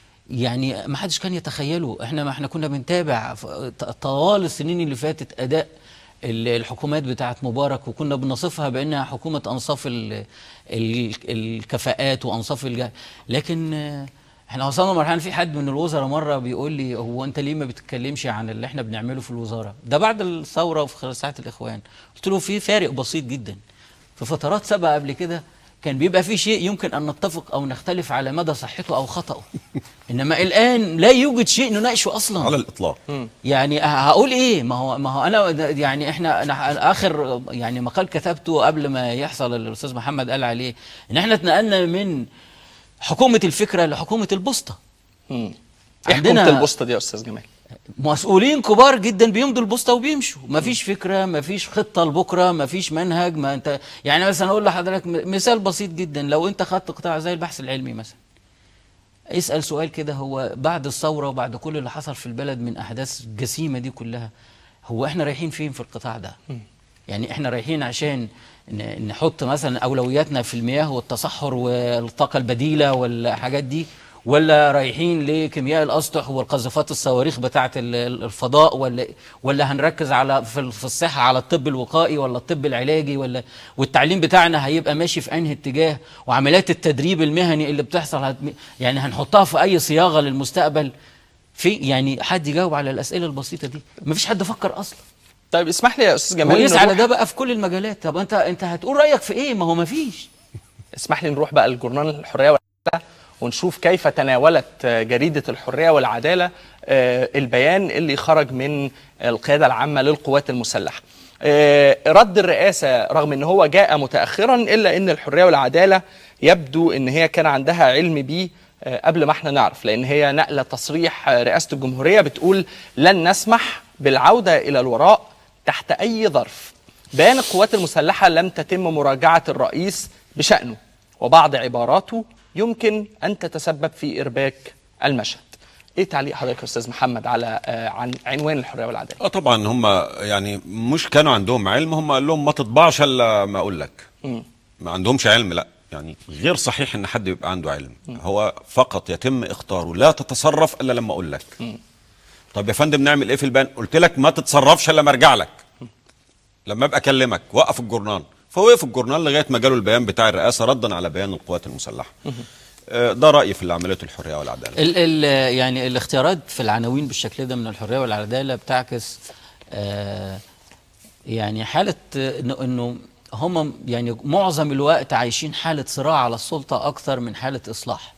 يعني ما حدش كان يتخيله احنا ما احنا كنا بنتابع ف- ط- طوال السنين اللي فاتت اداء ال- الحكومات بتاعت مبارك وكنا بنصفها بانها حكومه انصاف ال ال الكفاءات وانصاف الجهل لكن آه، احنا وصلنا لمرحله في حد من الوزراء مره بيقول لي هو انت ليه ما بتتكلمش عن اللي احنا بنعمله في الوزاره ده بعد الثوره وفي خلال ساعه الاخوان قلت له في فارق بسيط جدا في فترات سابقه قبل كده كان بيبقى في شيء يمكن ان نتفق او نختلف على مدى صحته او خطأه انما الان لا يوجد شيء نناقشه اصلا على الاطلاق يعني هقول ايه ما هو ما هو انا د- يعني احنا أنا اخر يعني مقال كتبته قبل ما يحصل اللي الاستاذ محمد قال عليه ان احنا اتنقلنا من حكومه الفكره لحكومه البسطه مم. ايه عندنا- حكومه البوسطه دي يا استاذ جمال مسؤولين كبار جدا بيمضوا البوسطه وبيمشوا مفيش فكره مفيش خطه لبكره مفيش منهج ما انت يعني مثلا اقول لحضرتك م- مثال بسيط جدا لو انت خدت قطاع زي البحث العلمي مثلا اسال سؤال كده هو بعد الثوره وبعد كل اللي حصل في البلد من احداث جسيمه دي كلها هو احنا رايحين فين في القطاع ده يعني احنا رايحين عشان ن- نحط مثلا اولوياتنا في المياه والتصحر والطاقه البديله والحاجات دي ولا رايحين لكيمياء الاسطح والقذافات الصواريخ بتاعه ال- ال- الفضاء ولا ولا هنركز على في ال- في الصحه على الطب الوقائي ولا الطب العلاجي ولا والتعليم بتاعنا هيبقى ماشي في انهي اتجاه وعمليات التدريب المهني اللي بتحصل هت- يعني هنحطها في اي صياغه للمستقبل في يعني حد يجاوب على الاسئله البسيطه دي مفيش حد فكر اصلا طيب اسمح لي يا استاذ جمال وقيس على نروح- ده بقى في كل المجالات طب انت انت هتقول رايك في ايه ما هو ما فيش اسمح لي نروح بقى لجورنال الحريه والعداله ونشوف كيف تناولت آه، جريده الحريه والعداله آه، البيان اللي خرج من القياده العامه للقوات المسلحه. آه، رد الرئاسه رغم ان هو جاء متاخرا الا ان الحريه والعداله يبدو ان هي كان عندها علم بيه آه، قبل ما احنا نعرف لان هي نقله تصريح آه، رئاسه الجمهوريه بتقول لن نسمح بالعوده الى الوراء تحت اي ظرف. بيان القوات المسلحه لم تتم مراجعه الرئيس بشانه وبعض عباراته يمكن ان تتسبب في ارباك المشهد. ايه تعليق حضرتك يا استاذ محمد على آه، عن عنوان الحريه والعداله؟ اه طبعا هم يعني مش كانوا عندهم علم هم قال لهم ما تطبعش الا ما اقول لك ما عندهمش علم لا يعني غير صحيح ان حد يبقى عنده علم هو فقط يتم اختاره لا تتصرف الا لما اقول لك طب يا فندم نعمل ايه في البيان قلت لك ما تتصرفش الا لما ارجع لك لما ابقى اكلمك وقف الجورنال فوقف الجورنال لغايه ما جاله البيان بتاع الرئاسه ردا على بيان القوات المسلحه آه، ده رايي في اللي عملته الحريه والعداله ال ال يعني الاختيارات في العناوين بالشكل ده من الحريه والعداله بتعكس آه يعني حاله آه، انه انه هم يعني معظم الوقت عايشين حاله صراع على السلطه اكثر من حاله اصلاح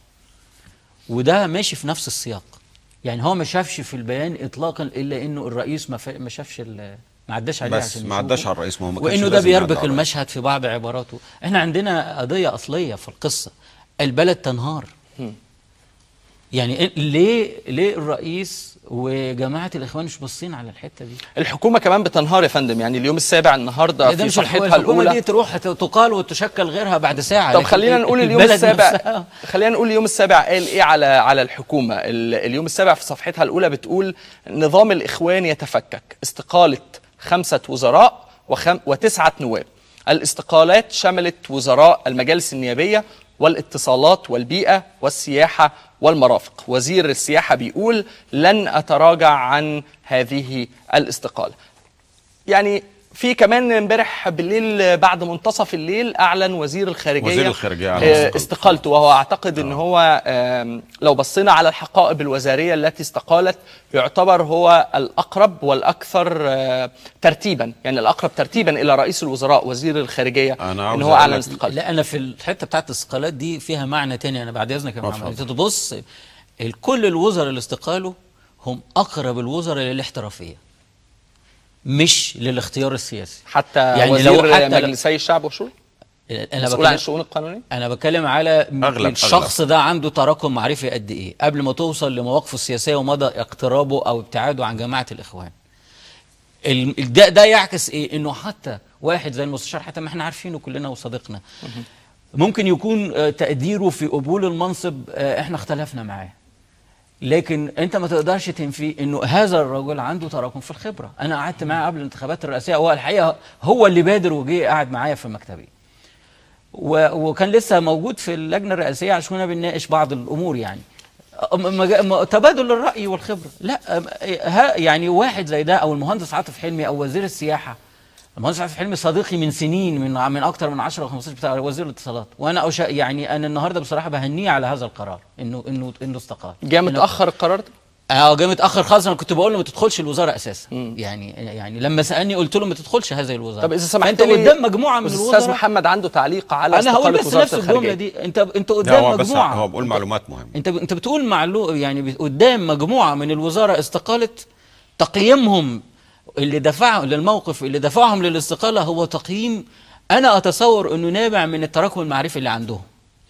وده ماشي في نفس السياق يعني هو ما شافش في البيان اطلاقا الا انه الرئيس ما, فا- ما شافش ال- ما عداش عليه بس عشان ما يشوفه. عداش على الرئيس ما هو ما كانش وانه ده لازم يعدي بيربك على الرئيس. المشهد في بعض عباراته احنا عندنا قضيه اصليه في القصه البلد تنهار يعني إيه- ليه ليه الرئيس وجماعه الاخوان مش باصين على الحته دي الحكومه كمان بتنهار يا فندم يعني اليوم السابع النهارده لا، ده في مش الحكومه صفحتها الحكومه دي الاولى تروح ت- تقال وتشكل غيرها بعد ساعه طب لكن خلينا ال- نقول اليوم البلد السابع نفسها- خلينا نقول اليوم السابع قال ايه على على الحكومه ال- اليوم السابع في صفحتها الاولى بتقول نظام الاخوان يتفكك استقاله خمسه وزراء وخم وتسعه نواب الاستقالات شملت وزراء المجالس النيابيه والاتصالات والبيئه والسياحه والمرافق وزير السياحه بيقول لن اتراجع عن هذه الاستقاله يعني في كمان امبارح بالليل بعد منتصف الليل اعلن وزير الخارجيه وزير الخارجية أعلن آه، استقالته. استقالته وهو اعتقد ان هو آم، لو بصينا على الحقائب الوزاريه التي استقالت يعتبر هو الاقرب والاكثر آه، ترتيبا يعني الاقرب ترتيبا الى رئيس الوزراء وزير الخارجيه أنا ان عاوز هو أقول اعلن لك- استقالته لا انا في الحته بتاعت الاستقالات دي فيها معنى تاني انا بعد اذنك يا اتفضل. محمد انت تبص ال- كل الوزراء اللي استقالوا هم اقرب الوزراء للاحترافيه مش للاختيار السياسي حتى يعني يعني لو وزير حتى لو- مجلسي الشعب والشورى انا مسؤول عن بتكلم الشؤون القانونيه انا بتكلم على م- أغلب- الشخص ده عنده تراكم معرفي قد ايه قبل ما توصل لمواقفه السياسيه ومدى اقترابه او ابتعاده عن جماعه الاخوان ال- ده ده يعكس ايه انه حتى واحد زي المستشار حتى ما احنا عارفينه كلنا وصديقنا ممكن يكون آه، تقديره في قبول المنصب آه، احنا اختلفنا معاه لكن انت ما تقدرش تنفي انه هذا الرجل عنده تراكم في الخبره انا قعدت معاه قبل الانتخابات الرئاسيه هو الحقيقه هو اللي بادر وجه قاعد معايا في مكتبي و- وكان لسه موجود في اللجنه الرئاسيه عشان كنا بنناقش بعض الامور يعني أم- مج- م- تبادل الراي والخبره لا أم- ها يعني واحد زي ده او المهندس عاطف حلمي او وزير السياحه المهندس عاطف حلمي صديقي من سنين من من اكتر من 10 او 15 بتاع وزير الاتصالات وانا أشا يعني انا النهارده بصراحه بهنيه على هذا القرار انه انه انه استقال جاء إنه- متاخر القرار ده اه جاي متاخر خالص انا كنت بقول له ما تدخلش الوزاره اساسا يعني يعني لما سالني قلت له ما تدخلش هذه الوزاره طب اذا سمحت انت لي قدام مجموعه من استاذ الوزراء محمد عنده تعليق على انا هقول استقاله بس وزاره نفس الجمله الخارجيه دي انت انت لا قدام هو بس مجموعه هو بقول أنت- معلومات مهمه انت انت بتقول معلو يعني بت- قدام مجموعه من الوزاره استقالت تقييمهم اللي دفعهم للموقف اللي دفعهم للاستقاله هو تقييم انا اتصور انه نابع من التراكم المعرفي اللي عندهم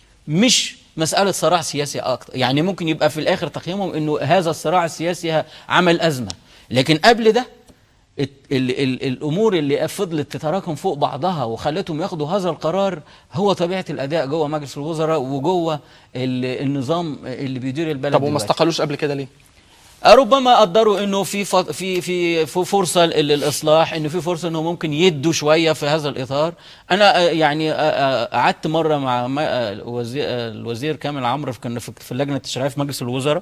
مش مسألة صراع سياسي أكتر يعني ممكن يبقى في الآخر تقييمهم أنه هذا الصراع السياسي عمل أزمة لكن قبل ده ال ال ال الأمور اللي فضلت تتراكم فوق بعضها وخلتهم ياخدوا هذا القرار هو طبيعة الأداء جوه مجلس الوزراء وجوه ال- النظام اللي بيدير البلد طب وما دلوقتي. استقالوش قبل كده ليه ربما قدروا انه في ف- في في في فرصه للاصلاح انه في فرصه انه ممكن يدوا شويه في هذا الاطار انا آه، يعني آه، آه، قعدت مره مع ما- آه، وزير آه، الوزير كامل عمرو في- كنا في في اللجنه التشريعيه في مجلس الوزراء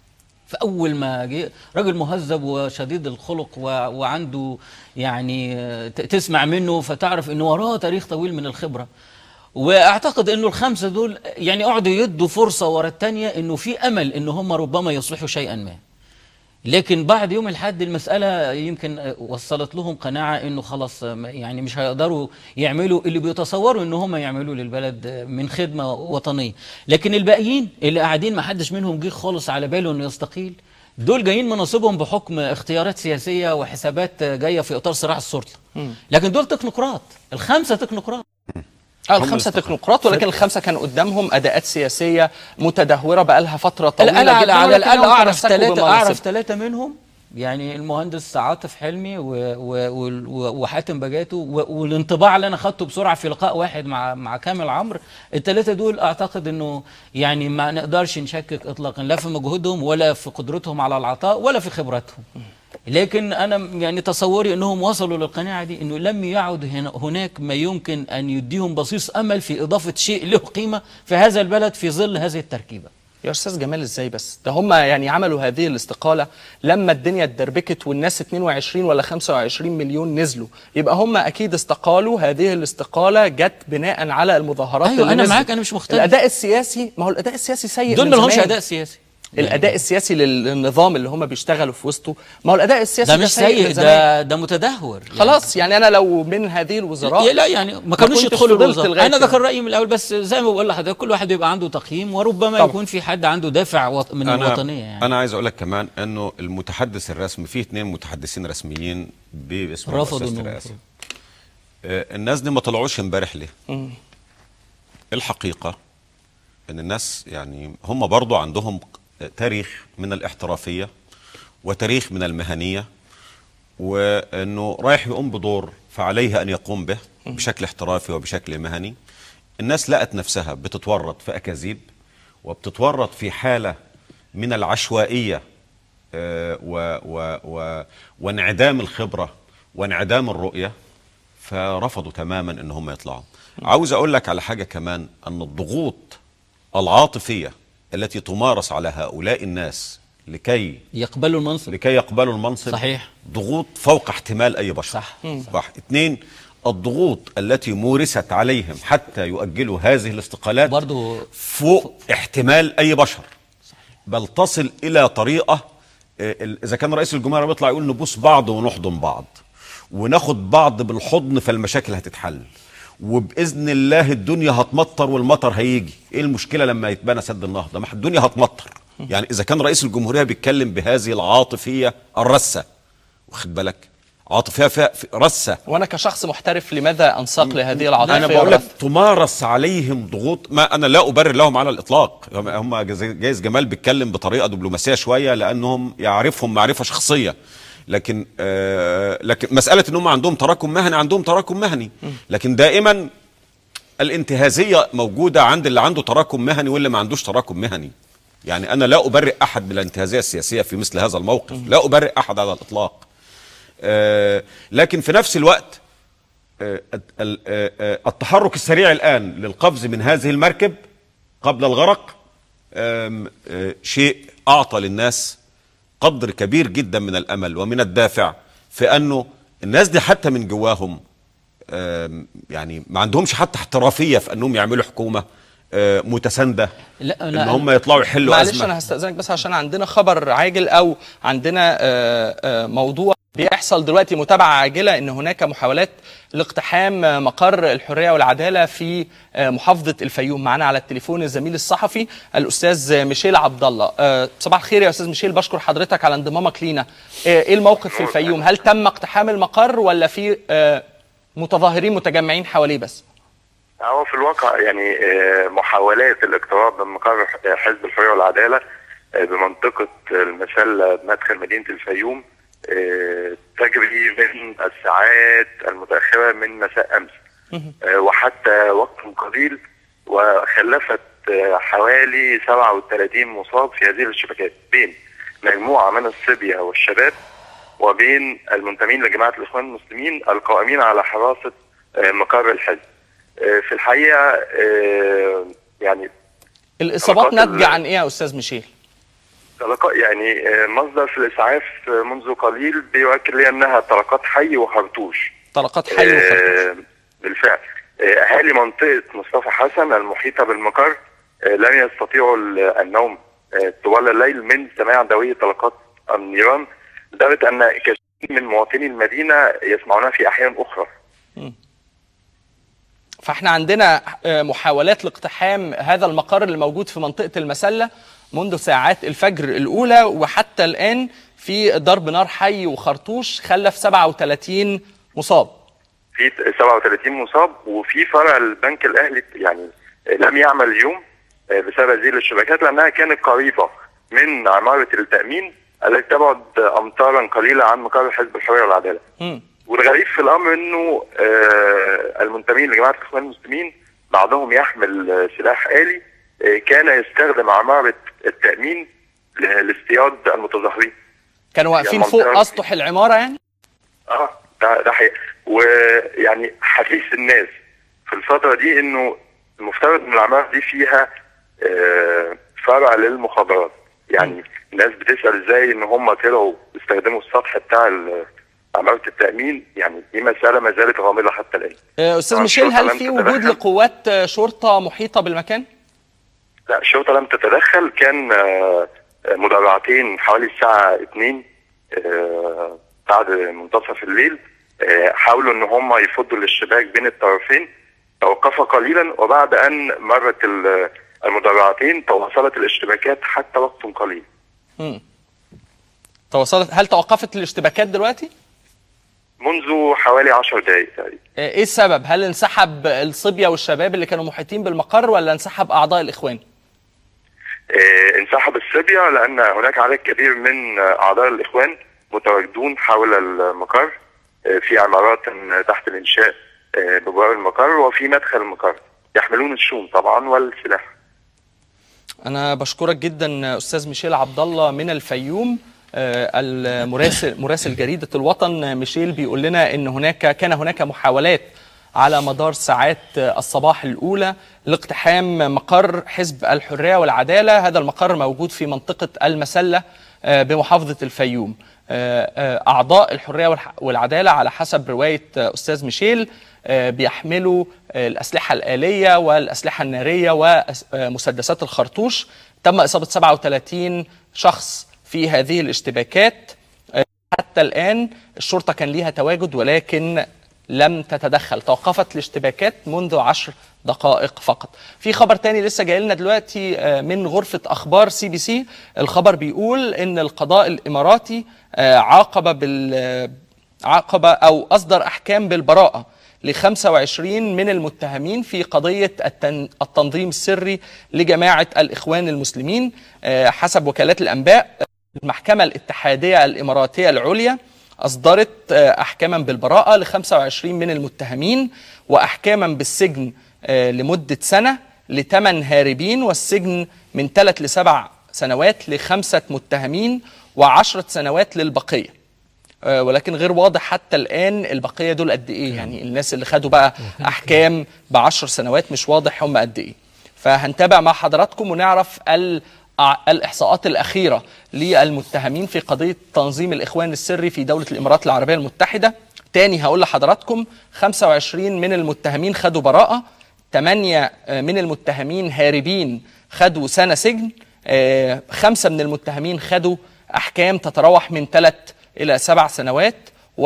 فاول ما جه راجل مهذب وشديد الخلق و... وعنده يعني آه، ت- تسمع منه فتعرف انه وراه تاريخ طويل من الخبره واعتقد انه الخمسه دول يعني قعدوا يدوا فرصه ورا الثانيه انه في امل ان هم ربما يصلحوا شيئا ما لكن بعد يوم الحد المسألة يمكن آه، وصلت لهم قناعة انه خلاص آه، ما- يعني مش هيقدروا يعملوا اللي بيتصوروا ان هم يعملوه للبلد آه، من خدمة وطنية لكن الباقيين اللي قاعدين ما حدش منهم جه خالص على باله انه يستقيل دول جايين مناصبهم بحكم اختيارات سياسية وحسابات آه، جاية في اطار صراع السلطة لكن دول تكنوقراط الخمسة تكنوقراط اه هم الخمسه اللي تكنوقراط ولكن الخمسه كان قدامهم اداءات سياسيه متدهوره بقى لها فتره طويله لا انا على, جدا على الاقل ولكنهم اعرف تمسكوا ثلاثه بمناصب. اعرف ثلاثه منهم يعني المهندس عاطف حلمي و و و وحاتم بجاتو و- والانطباع اللي انا خدته بسرعه في لقاء واحد مع مع كامل عمرو الثلاثه دول اعتقد انه يعني ما نقدرش نشكك اطلاقا لا في مجهودهم ولا في قدرتهم على العطاء ولا في خبراتهم لكن انا يعني تصوري انهم وصلوا للقناعه دي انه لم يعد هنا هناك ما يمكن ان يديهم بصيص امل في اضافه شيء له قيمه في هذا البلد في ظل هذه التركيبه يا استاذ جمال ازاي بس ده هم يعني عملوا هذه الاستقاله لما الدنيا اتدربكت والناس 22 ولا 25 مليون نزلوا يبقى هم اكيد استقالوا هذه الاستقاله جت بناء على المظاهرات أيوة، اللي أنا نزلت. معاك، أنا مش مختلف. الاداء السياسي ما هو الاداء السياسي سيء دول من ما لهمش زمان. اداء سياسي الاداء السياسي للنظام اللي هم بيشتغلوا في وسطه ما هو الاداء السياسي ده مش سيء سيء من زمان. ده ده متدهور يعني خلاص يعني انا لو من هذه الوزراء لا يعني ما كانوش كنتش يدخلوا فضلت الوزاره لغاية انا ده كده. كان رايي من الاول بس زي ما بقول لحضرتك كل واحد بيبقى عنده تقييم وربما طبعا. يكون في حد عنده دافع وط- من أنا الوطنيه يعني انا عايز اقول لك كمان انه المتحدث الرسمي فيه اثنين متحدثين رسميين باسم رفضوا مؤسسه إنه الرئاسه آه، الناس دي ما طلعوش امبارح ليه الحقيقه ان الناس يعني هم برضو عندهم تاريخ من الاحترافيه وتاريخ من المهنيه وانه رايح يقوم بدور فعليه ان يقوم به بشكل احترافي وبشكل مهني الناس لقت نفسها بتتورط في اكاذيب وبتتورط في حاله من العشوائيه آه، و و و وانعدام الخبره وانعدام الرؤيه فرفضوا تماما ان هم يطلعوا عاوز اقول لك على حاجه كمان ان الضغوط العاطفيه التي تمارس على هؤلاء الناس لكي يقبلوا المنصب لكي يقبلوا المنصب صحيح. ضغوط فوق احتمال اي بشر صح. واحد اثنين الضغوط التي مورست عليهم حتى يؤجلوا هذه الاستقالات برضو فوق احتمال اي بشر بل تصل الى طريقه آه، ال- اذا كان رئيس الجمهوريه بيطلع يقول نبوس بعض ونحضن بعض وناخد بعض بالحضن فالمشاكل هتتحل وباذن الله الدنيا هتمطر والمطر هيجي ايه المشكله لما يتبنى سد النهضه ما الدنيا هتمطر يعني اذا كان رئيس الجمهوريه بيتكلم بهذه العاطفيه الرسه واخد بالك عاطفيه فيها في- رسه وانا كشخص محترف لماذا انساق لهذه العاطفه انا بقول لك تمارس عليهم ضغوط ما انا لا ابرر لهم على الاطلاق هم- هم جايز- جايز جمال بيتكلم بطريقه دبلوماسيه شويه لانهم يعرفهم معرفه شخصيه لكن آه لكن مساله ان هم عندهم تراكم مهني عندهم تراكم مهني لكن دائما الانتهازيه موجوده عند اللي عنده تراكم مهني واللي ما عندوش تراكم مهني يعني انا لا ابرئ احد بالانتهازيه السياسيه في مثل هذا الموقف لا ابرئ احد على الاطلاق آه لكن في نفس الوقت آه، ال- آه، آه، التحرك السريع الآن للقفز من هذه المركب قبل الغرق آم، آه، شيء أعطى للناس قدر كبير جدا من الأمل ومن الدافع في أنه الناس دي حتى من جواهم آم، يعني ما عندهمش حتى احترافية في أنهم يعملوا حكومة آه، متساندة لا، ان أنا- هم يطلعوا يحلوا معلش أزمة انا هستاذنك بس عشان عندنا خبر عاجل او عندنا آه، آه، موضوع بيحصل دلوقتي متابعه عاجله ان هناك محاولات لاقتحام آه، مقر الحريه والعداله في آه، محافظه الفيوم معانا على التليفون الزميل الصحفي الاستاذ ميشيل عبد الله آه، صباح الخير يا استاذ ميشيل بشكر حضرتك على انضمامك لينا آه، ايه الموقف في الفيوم هل تم اقتحام المقر ولا في آه، متظاهرين متجمعين حواليه بس هو في الواقع يعني آه، محاولات الاقتراب من مقر حزب الحريه والعداله آه، بمنطقه المسله بمدخل مدينه الفيوم آه، تجري من الساعات المتاخره من مساء امس آه، وحتى وقت قليل وخلفت آه، حوالي 37 مصاب في هذه الاشتباكات بين مجموعه من الصبيه والشباب وبين المنتمين لجماعه الاخوان المسلمين القائمين على حراسه آه، مقر الحزب. آه، في الحقيقه آه، يعني الاصابات طلقات ال- ناتجه عن ايه يا استاذ ميشيل طلقات يعني آه، مصدر في الاسعاف آه، منذ قليل بيؤكد لي انها طلقات حي وخرطوش. طلقات حي وخرطوش آه، بالفعل آه، اهالي منطقه مصطفى حسن المحيطه بالمقر آه، لم يستطيعوا ال- النوم آه، طوال الليل من سماع دويه طلقات النيران لدرجه ان كثير من مواطني المدينه يسمعونها في احيان اخرى. فاحنا عندنا آه، محاولات لاقتحام هذا المقر اللي موجود في منطقة المسلة منذ ساعات الفجر الأولى وحتى الآن في ضرب نار حي وخرطوش خلف 37 مصاب في 37 مصاب وفي فرع البنك الاهلي يعني لم يعمل اليوم بسبب هذه الاشتباكات لانها كانت قريبه من عماره التامين التي تبعد امتارا قليله عن مقر حزب الحريه والعداله. مم. والغريب في الامر انه آه، المنتمين لجماعه الاخوان المسلمين بعضهم يحمل آه، سلاح آلي آه، كان يستخدم عماره التامين ل- لاصطياد المتظاهرين. كانوا واقفين يعني فوق منطقة- أسطح العمارة يعني اه ده ده حقيقي ويعني حديث الناس في الفتره دي انه المفترض ان العماره دي فيها آه فرع للمخابرات يعني الناس بتسال ازاي ان هم طلعوا استخدموا السطح بتاع ال- عماره التامين يعني دي مساله ما زالت غامضه حتى الان آه، أستاذ طبعاً ميشيل الشرطة هل لم في وجود تتدخل. لقوات آه، شرطة محيطة بالمكان؟ لا الشرطه لم تتدخل كان آه، آه، مدرعتين حوالي الساعه 2 آه، بعد منتصف الليل آه، حاولوا ان هم يفضوا الاشتباك بين الطرفين توقفوا قليلا وبعد ان مرت ال- المدرعتين تواصلت الاشتباكات حتى وقت قليل مم. تواصلت هل توقفت الاشتباكات دلوقتي؟ منذ حوالي 10 دقائق تقريبا آه، ايه السبب؟ هل انسحب الصبية والشباب اللي كانوا محيطين بالمقر ولا انسحب أعضاء الإخوان؟ آه، انسحب الصبية لأن هناك عدد كبير من آه، أعضاء الإخوان متواجدون حول المقر آه، في عمارات تحت الإنشاء آه، بجوار المقر وفي مدخل المقر يحملون الشوم طبعا والسلاح أنا بشكرك جدا أستاذ ميشيل عبد الله من الفيوم آه، المراسل مراسل جريدة الوطن ميشيل بيقول لنا إن هناك كان هناك محاولات على مدار ساعات آه، الصباح الأولى لاقتحام مقر حزب الحرية والعدالة هذا المقر موجود في منطقة المسلة آه، بمحافظة الفيوم آه، آه، أعضاء الحرية والح- والعدالة على حسب رواية آه، أستاذ ميشيل آه، بيحملوا آه، الأسلحة الآلية والأسلحة النارية ومسدسات الخرطوش تم إصابة 37 شخص في هذه الاشتباكات حتى الآن الشرطة كان ليها تواجد ولكن لم تتدخل توقفت الاشتباكات منذ عشر دقائق فقط في خبر تاني لسه جاي لنا دلوقتي آه، من غرفة أخبار سي بي سي الخبر بيقول إن القضاء الإماراتي آه، عاقب بال عاقب أو أصدر أحكام بالبراءة ل 25 من المتهمين في قضية التن... التنظيم السري لجماعة الإخوان المسلمين آه، حسب وكالات الأنباء المحكمة الاتحادية الإماراتية العليا أصدرت آه، أحكاما بالبراءة ل 25 من المتهمين وأحكاما بالسجن آه، لمدة سنة لثمان هاربين والسجن من ثلاث لسبع سنوات لخمسة متهمين وعشرة سنوات للبقية آه، ولكن غير واضح حتى الآن البقية دول قد إيه يعني الناس اللي خدوا بقى أحكام بعشر سنوات مش واضح هم قد إيه فهنتابع مع حضراتكم ونعرف ال ع- الإحصاءات الأخيرة للمتهمين في قضية تنظيم الإخوان السري في دولة الإمارات العربية المتحدة تاني هقول لحضراتكم 25 من المتهمين خدوا براءة 8 من المتهمين هاربين خدوا سنة سجن آه، خمسة من المتهمين خدوا أحكام تتراوح من 3 إلى 7 سنوات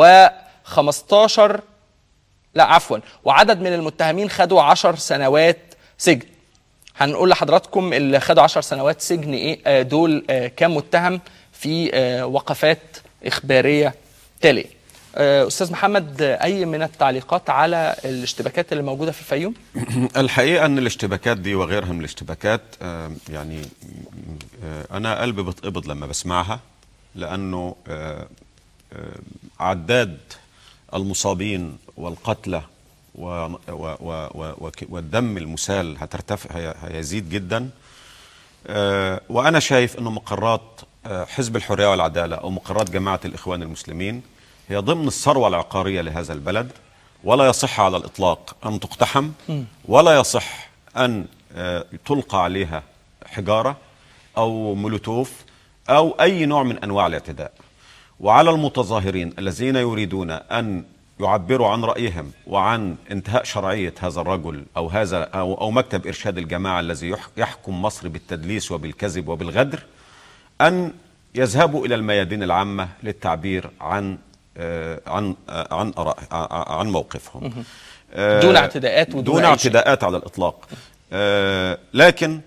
و15 لا عفوا وعدد من المتهمين خدوا 10 سنوات سجن هنقول لحضراتكم اللي خدوا 10 سنوات سجن ايه آه، دول آه، كام متهم في آه، وقفات اخباريه تاليه آه، استاذ محمد آه، اي من التعليقات على الاشتباكات اللي موجوده في الفيوم الحقيقة أن الاشتباكات دي وغيرها من الاشتباكات آه، يعني آه، أنا قلبي بتقبض لما بسمعها لأنه آه، آه، عداد المصابين والقتلى و- و- و- و- وك- والدم المسال هترتفع هي- هيزيد جدا آه، وأنا شايف أنه مقرات آه، حزب الحرية والعدالة أو مقرات جماعة الإخوان المسلمين هي ضمن الثروة العقارية لهذا البلد ولا يصح على الإطلاق أن تقتحم ولا يصح أن آه، تلقى عليها حجارة أو مولوتوف أو أي نوع من أنواع الاعتداء وعلى المتظاهرين الذين يريدون أن يعبروا عن رأيهم وعن انتهاء شرعية هذا الرجل أو هذا أو, أو مكتب إرشاد الجماعة الذي يح- يحكم مصر بالتدليس وبالكذب وبالغدر أن يذهبوا إلى الميادين العامة للتعبير عن آه، عن آه، عن آراء آه، عن موقفهم آه، دون اعتداءات ودون دون أي شيء. اعتداءات على الإطلاق آه، لكن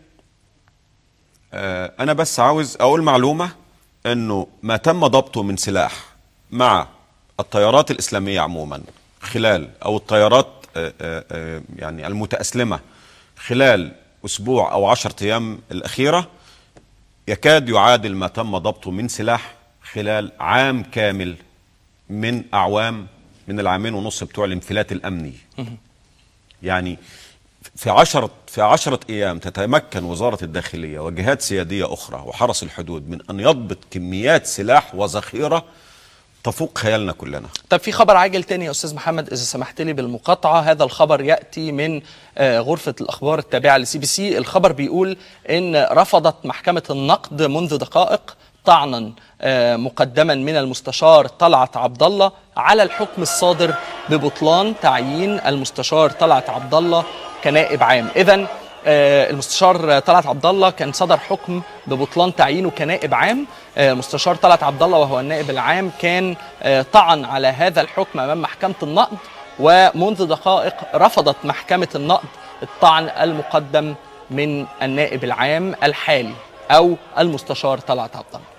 آه، أنا بس عاوز أقول معلومة أنه ما تم ضبطه من سلاح مع التيارات الإسلامية عموما خلال أو التيارات آه، آه، آه، يعني المتأسلمة خلال أسبوع أو عشرة أيام الأخيرة يكاد يعادل ما تم ضبطه من سلاح خلال عام كامل من أعوام من العامين ونص بتوع الانفلات الأمني يعني في عشرة في عشرة أيام تتمكن وزارة الداخلية وجهات سيادية أخرى وحرس الحدود من أن يضبط كميات سلاح وذخيرة تفوق خيالنا كلنا طب في خبر عاجل تاني يا استاذ محمد اذا سمحت لي بالمقاطعه هذا الخبر ياتي من آه، غرفه الاخبار التابعه لسي بي سي الخبر بيقول ان رفضت محكمه النقد منذ دقائق طعنا آه، مقدما من المستشار طلعت عبد الله على الحكم الصادر ببطلان تعيين المستشار طلعت عبد الله كنائب عام اذا آه، المستشار طلعت عبد الله كان صدر حكم ببطلان تعيينه كنائب عام آه، المستشار طلعت عبد الله وهو النائب العام كان آه، طعن على هذا الحكم امام محكمه النقد ومنذ دقائق رفضت محكمه النقد الطعن المقدم من النائب العام الحالي او المستشار طلعت عبد الله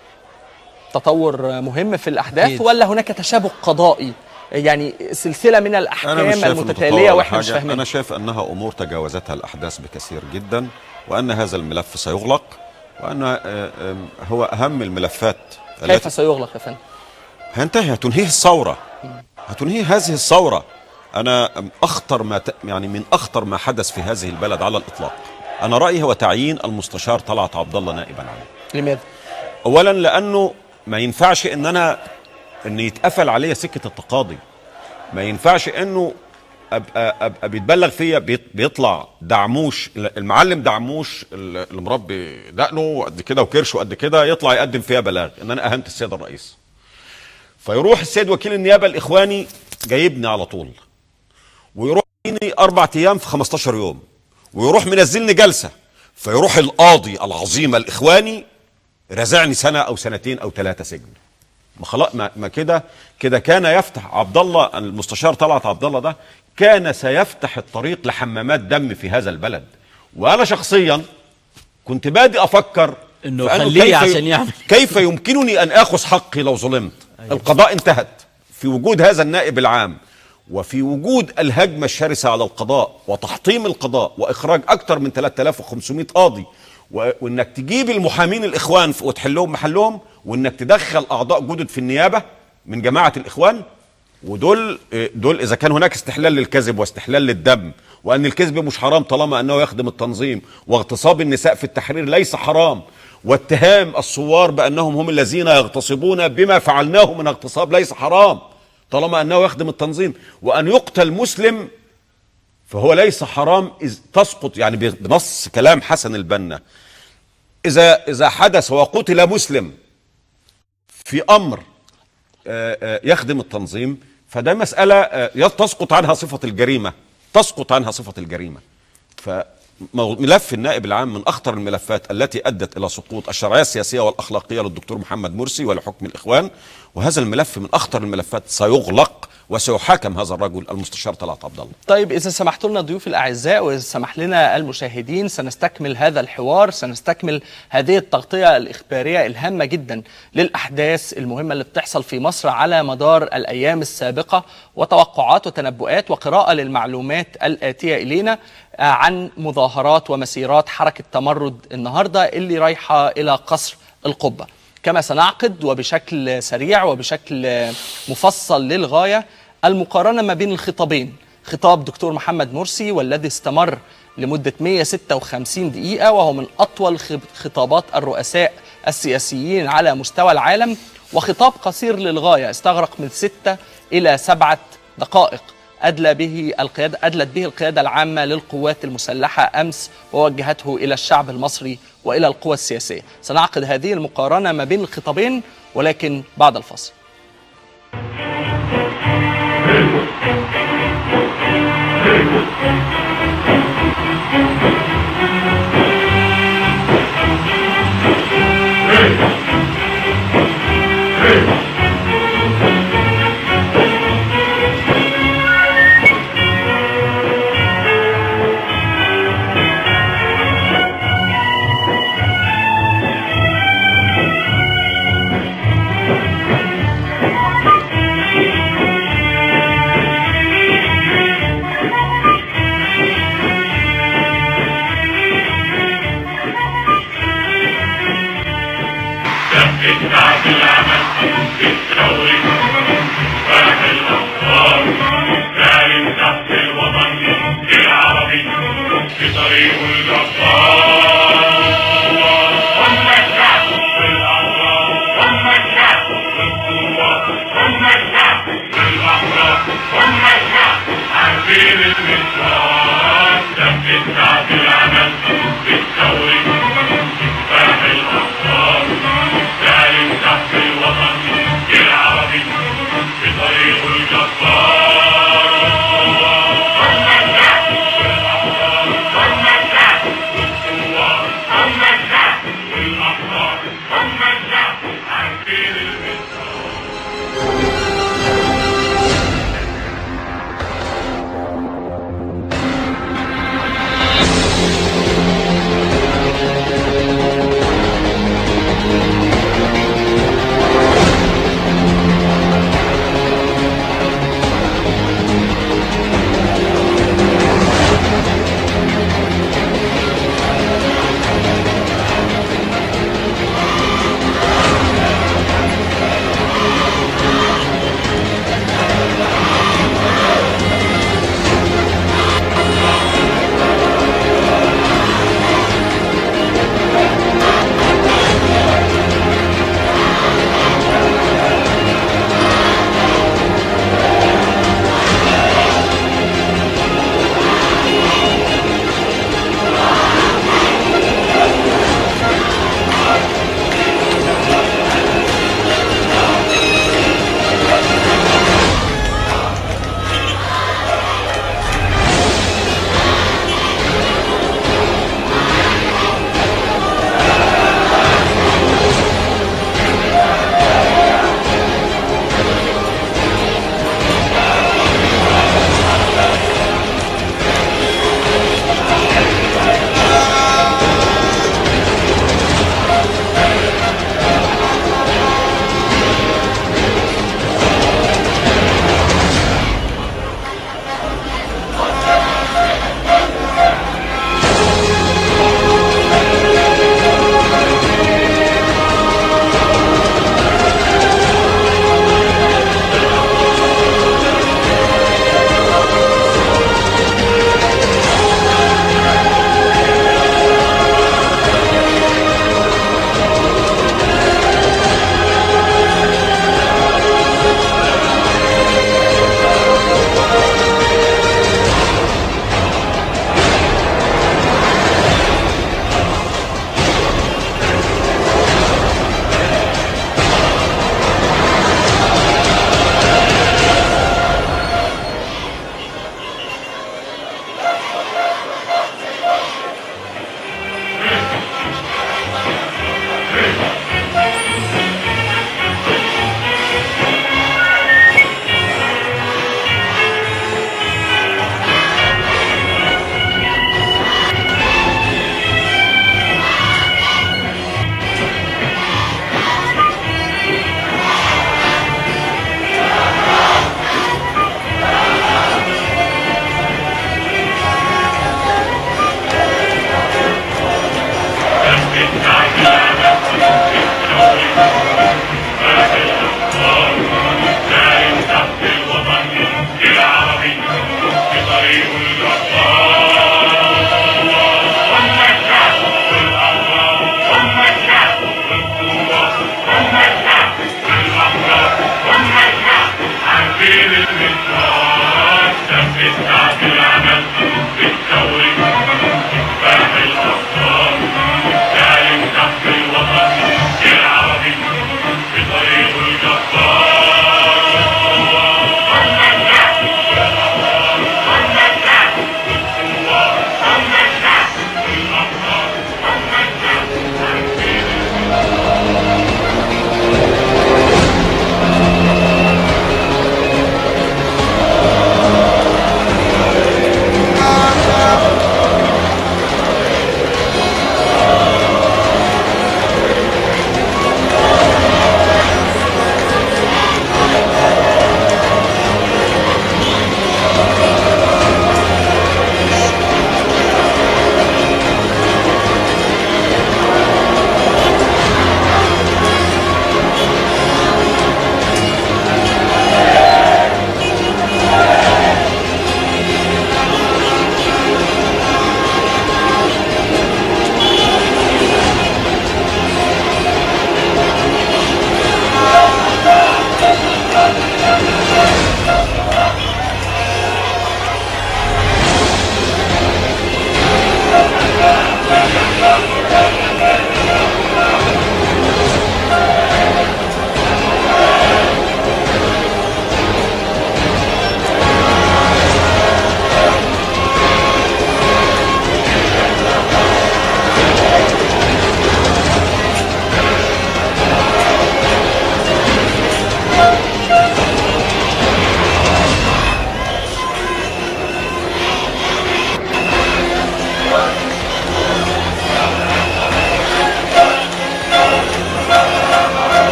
تطور مهم في الاحداث أكيد. ولا هناك تشابك قضائي يعني سلسله من أنا الاحكام مش شايف إنه المتتاليه تطور واحنا مش حاجة. فاهمين أنا شايف أنها أمور تجاوزتها الأحداث بكثير جدا وأن هذا الملف سيغلق وأن آه، آم، هو أهم الملفات كيف سيغلق يا فندم هينتهي هتنهيه الثورة هتنهي هذه الثورة أنا أخطر ما ت... يعني من أخطر ما حدث في هذه البلد على الإطلاق أنا رأيي هو تعيين المستشار طلعت عبد الله نائبا عام لماذا أولا لأنه ما ينفعش إن أنا إن يتقفل عليا سكة التقاضي ما ينفعش إنه ابقى ابقى بيتبلغ فيا بيط- بيطلع دعموش المعلم دعموش اللي مربي دقنه قد كده وكرشه قد كده يطلع يقدم فيها بلاغ ان انا اهنت السيد الرئيس فيروح السيد وكيل النيابه الاخواني جايبني على طول ويروح يديني اربع ايام في 15 يوم ويروح منزلني جلسه فيروح القاضي العظيم الاخواني رازعني سنه او سنتين او ثلاثه سجن ما خلاص ما, ما كده كده كان يفتح عبد الله المستشار طلعت عبد الله ده كان سيفتح الطريق لحمامات دم في هذا البلد وانا شخصيا كنت بادئ افكر إنه في أنه خليه كيف عشان يعمل. كيف يمكنني ان اخذ حقي لو ظلمت القضاء انتهت في وجود هذا النائب العام وفي وجود الهجمة الشرسة على القضاء وتحطيم القضاء وإخراج أكثر من 3500 قاضي و- وإنك تجيب المحامين الإخوان ف- وتحلهم محلهم وإنك تدخل أعضاء جدد في النيابة من جماعة الإخوان ودول إيه، دول إذا كان هناك استحلال للكذب واستحلال للدم وأن الكذب مش حرام طالما أنه يخدم التنظيم واغتصاب النساء في التحرير ليس حرام واتهام الثوار بأنهم هم الذين يغتصبون بما فعلناه من اغتصاب ليس حرام طالما أنه يخدم التنظيم وأن يقتل مسلم فهو ليس حرام إذ تسقط يعني بنص كلام حسن البنا إذا إذا حدث وقتل مسلم في أمر آه، آه، يخدم التنظيم فده مسألة آه، تسقط عنها صفة الجريمة تسقط عنها صفة الجريمة فملف النائب العام من أخطر الملفات التي أدت إلى سقوط الشرعية السياسية والأخلاقية للدكتور محمد مرسي ولحكم الإخوان وهذا الملف من أخطر الملفات سيغلق وسيحاكم هذا الرجل المستشار طلعت عبد الله طيب إذا سمحت لنا ضيوف الأعزاء وإذا سمح لنا المشاهدين سنستكمل هذا الحوار سنستكمل هذه التغطية الإخبارية الهامة جدا للأحداث المهمة اللي بتحصل في مصر على مدار الأيام السابقة وتوقعات وتنبؤات وقراءة للمعلومات الآتية إلينا آه، عن مظاهرات ومسيرات حركة تمرد النهاردة اللي رايحة إلى قصر القبة كما سنعقد وبشكل سريع وبشكل مفصل للغاية المقارنة ما بين الخطابين خطاب دكتور محمد مرسي والذي استمر لمدة 156 دقيقة وهو من أطول خب- خطابات الرؤساء السياسيين على مستوى العالم وخطاب قصير للغاية استغرق من ستة إلى سبعة دقائق أدلى به القيادة أدلت به القيادة العامة للقوات المسلحة أمس ووجهته إلى الشعب المصري وإلى القوى السياسية سنعقد هذه المقارنة ما بين الخطابين ولكن بعد الفصل Hey,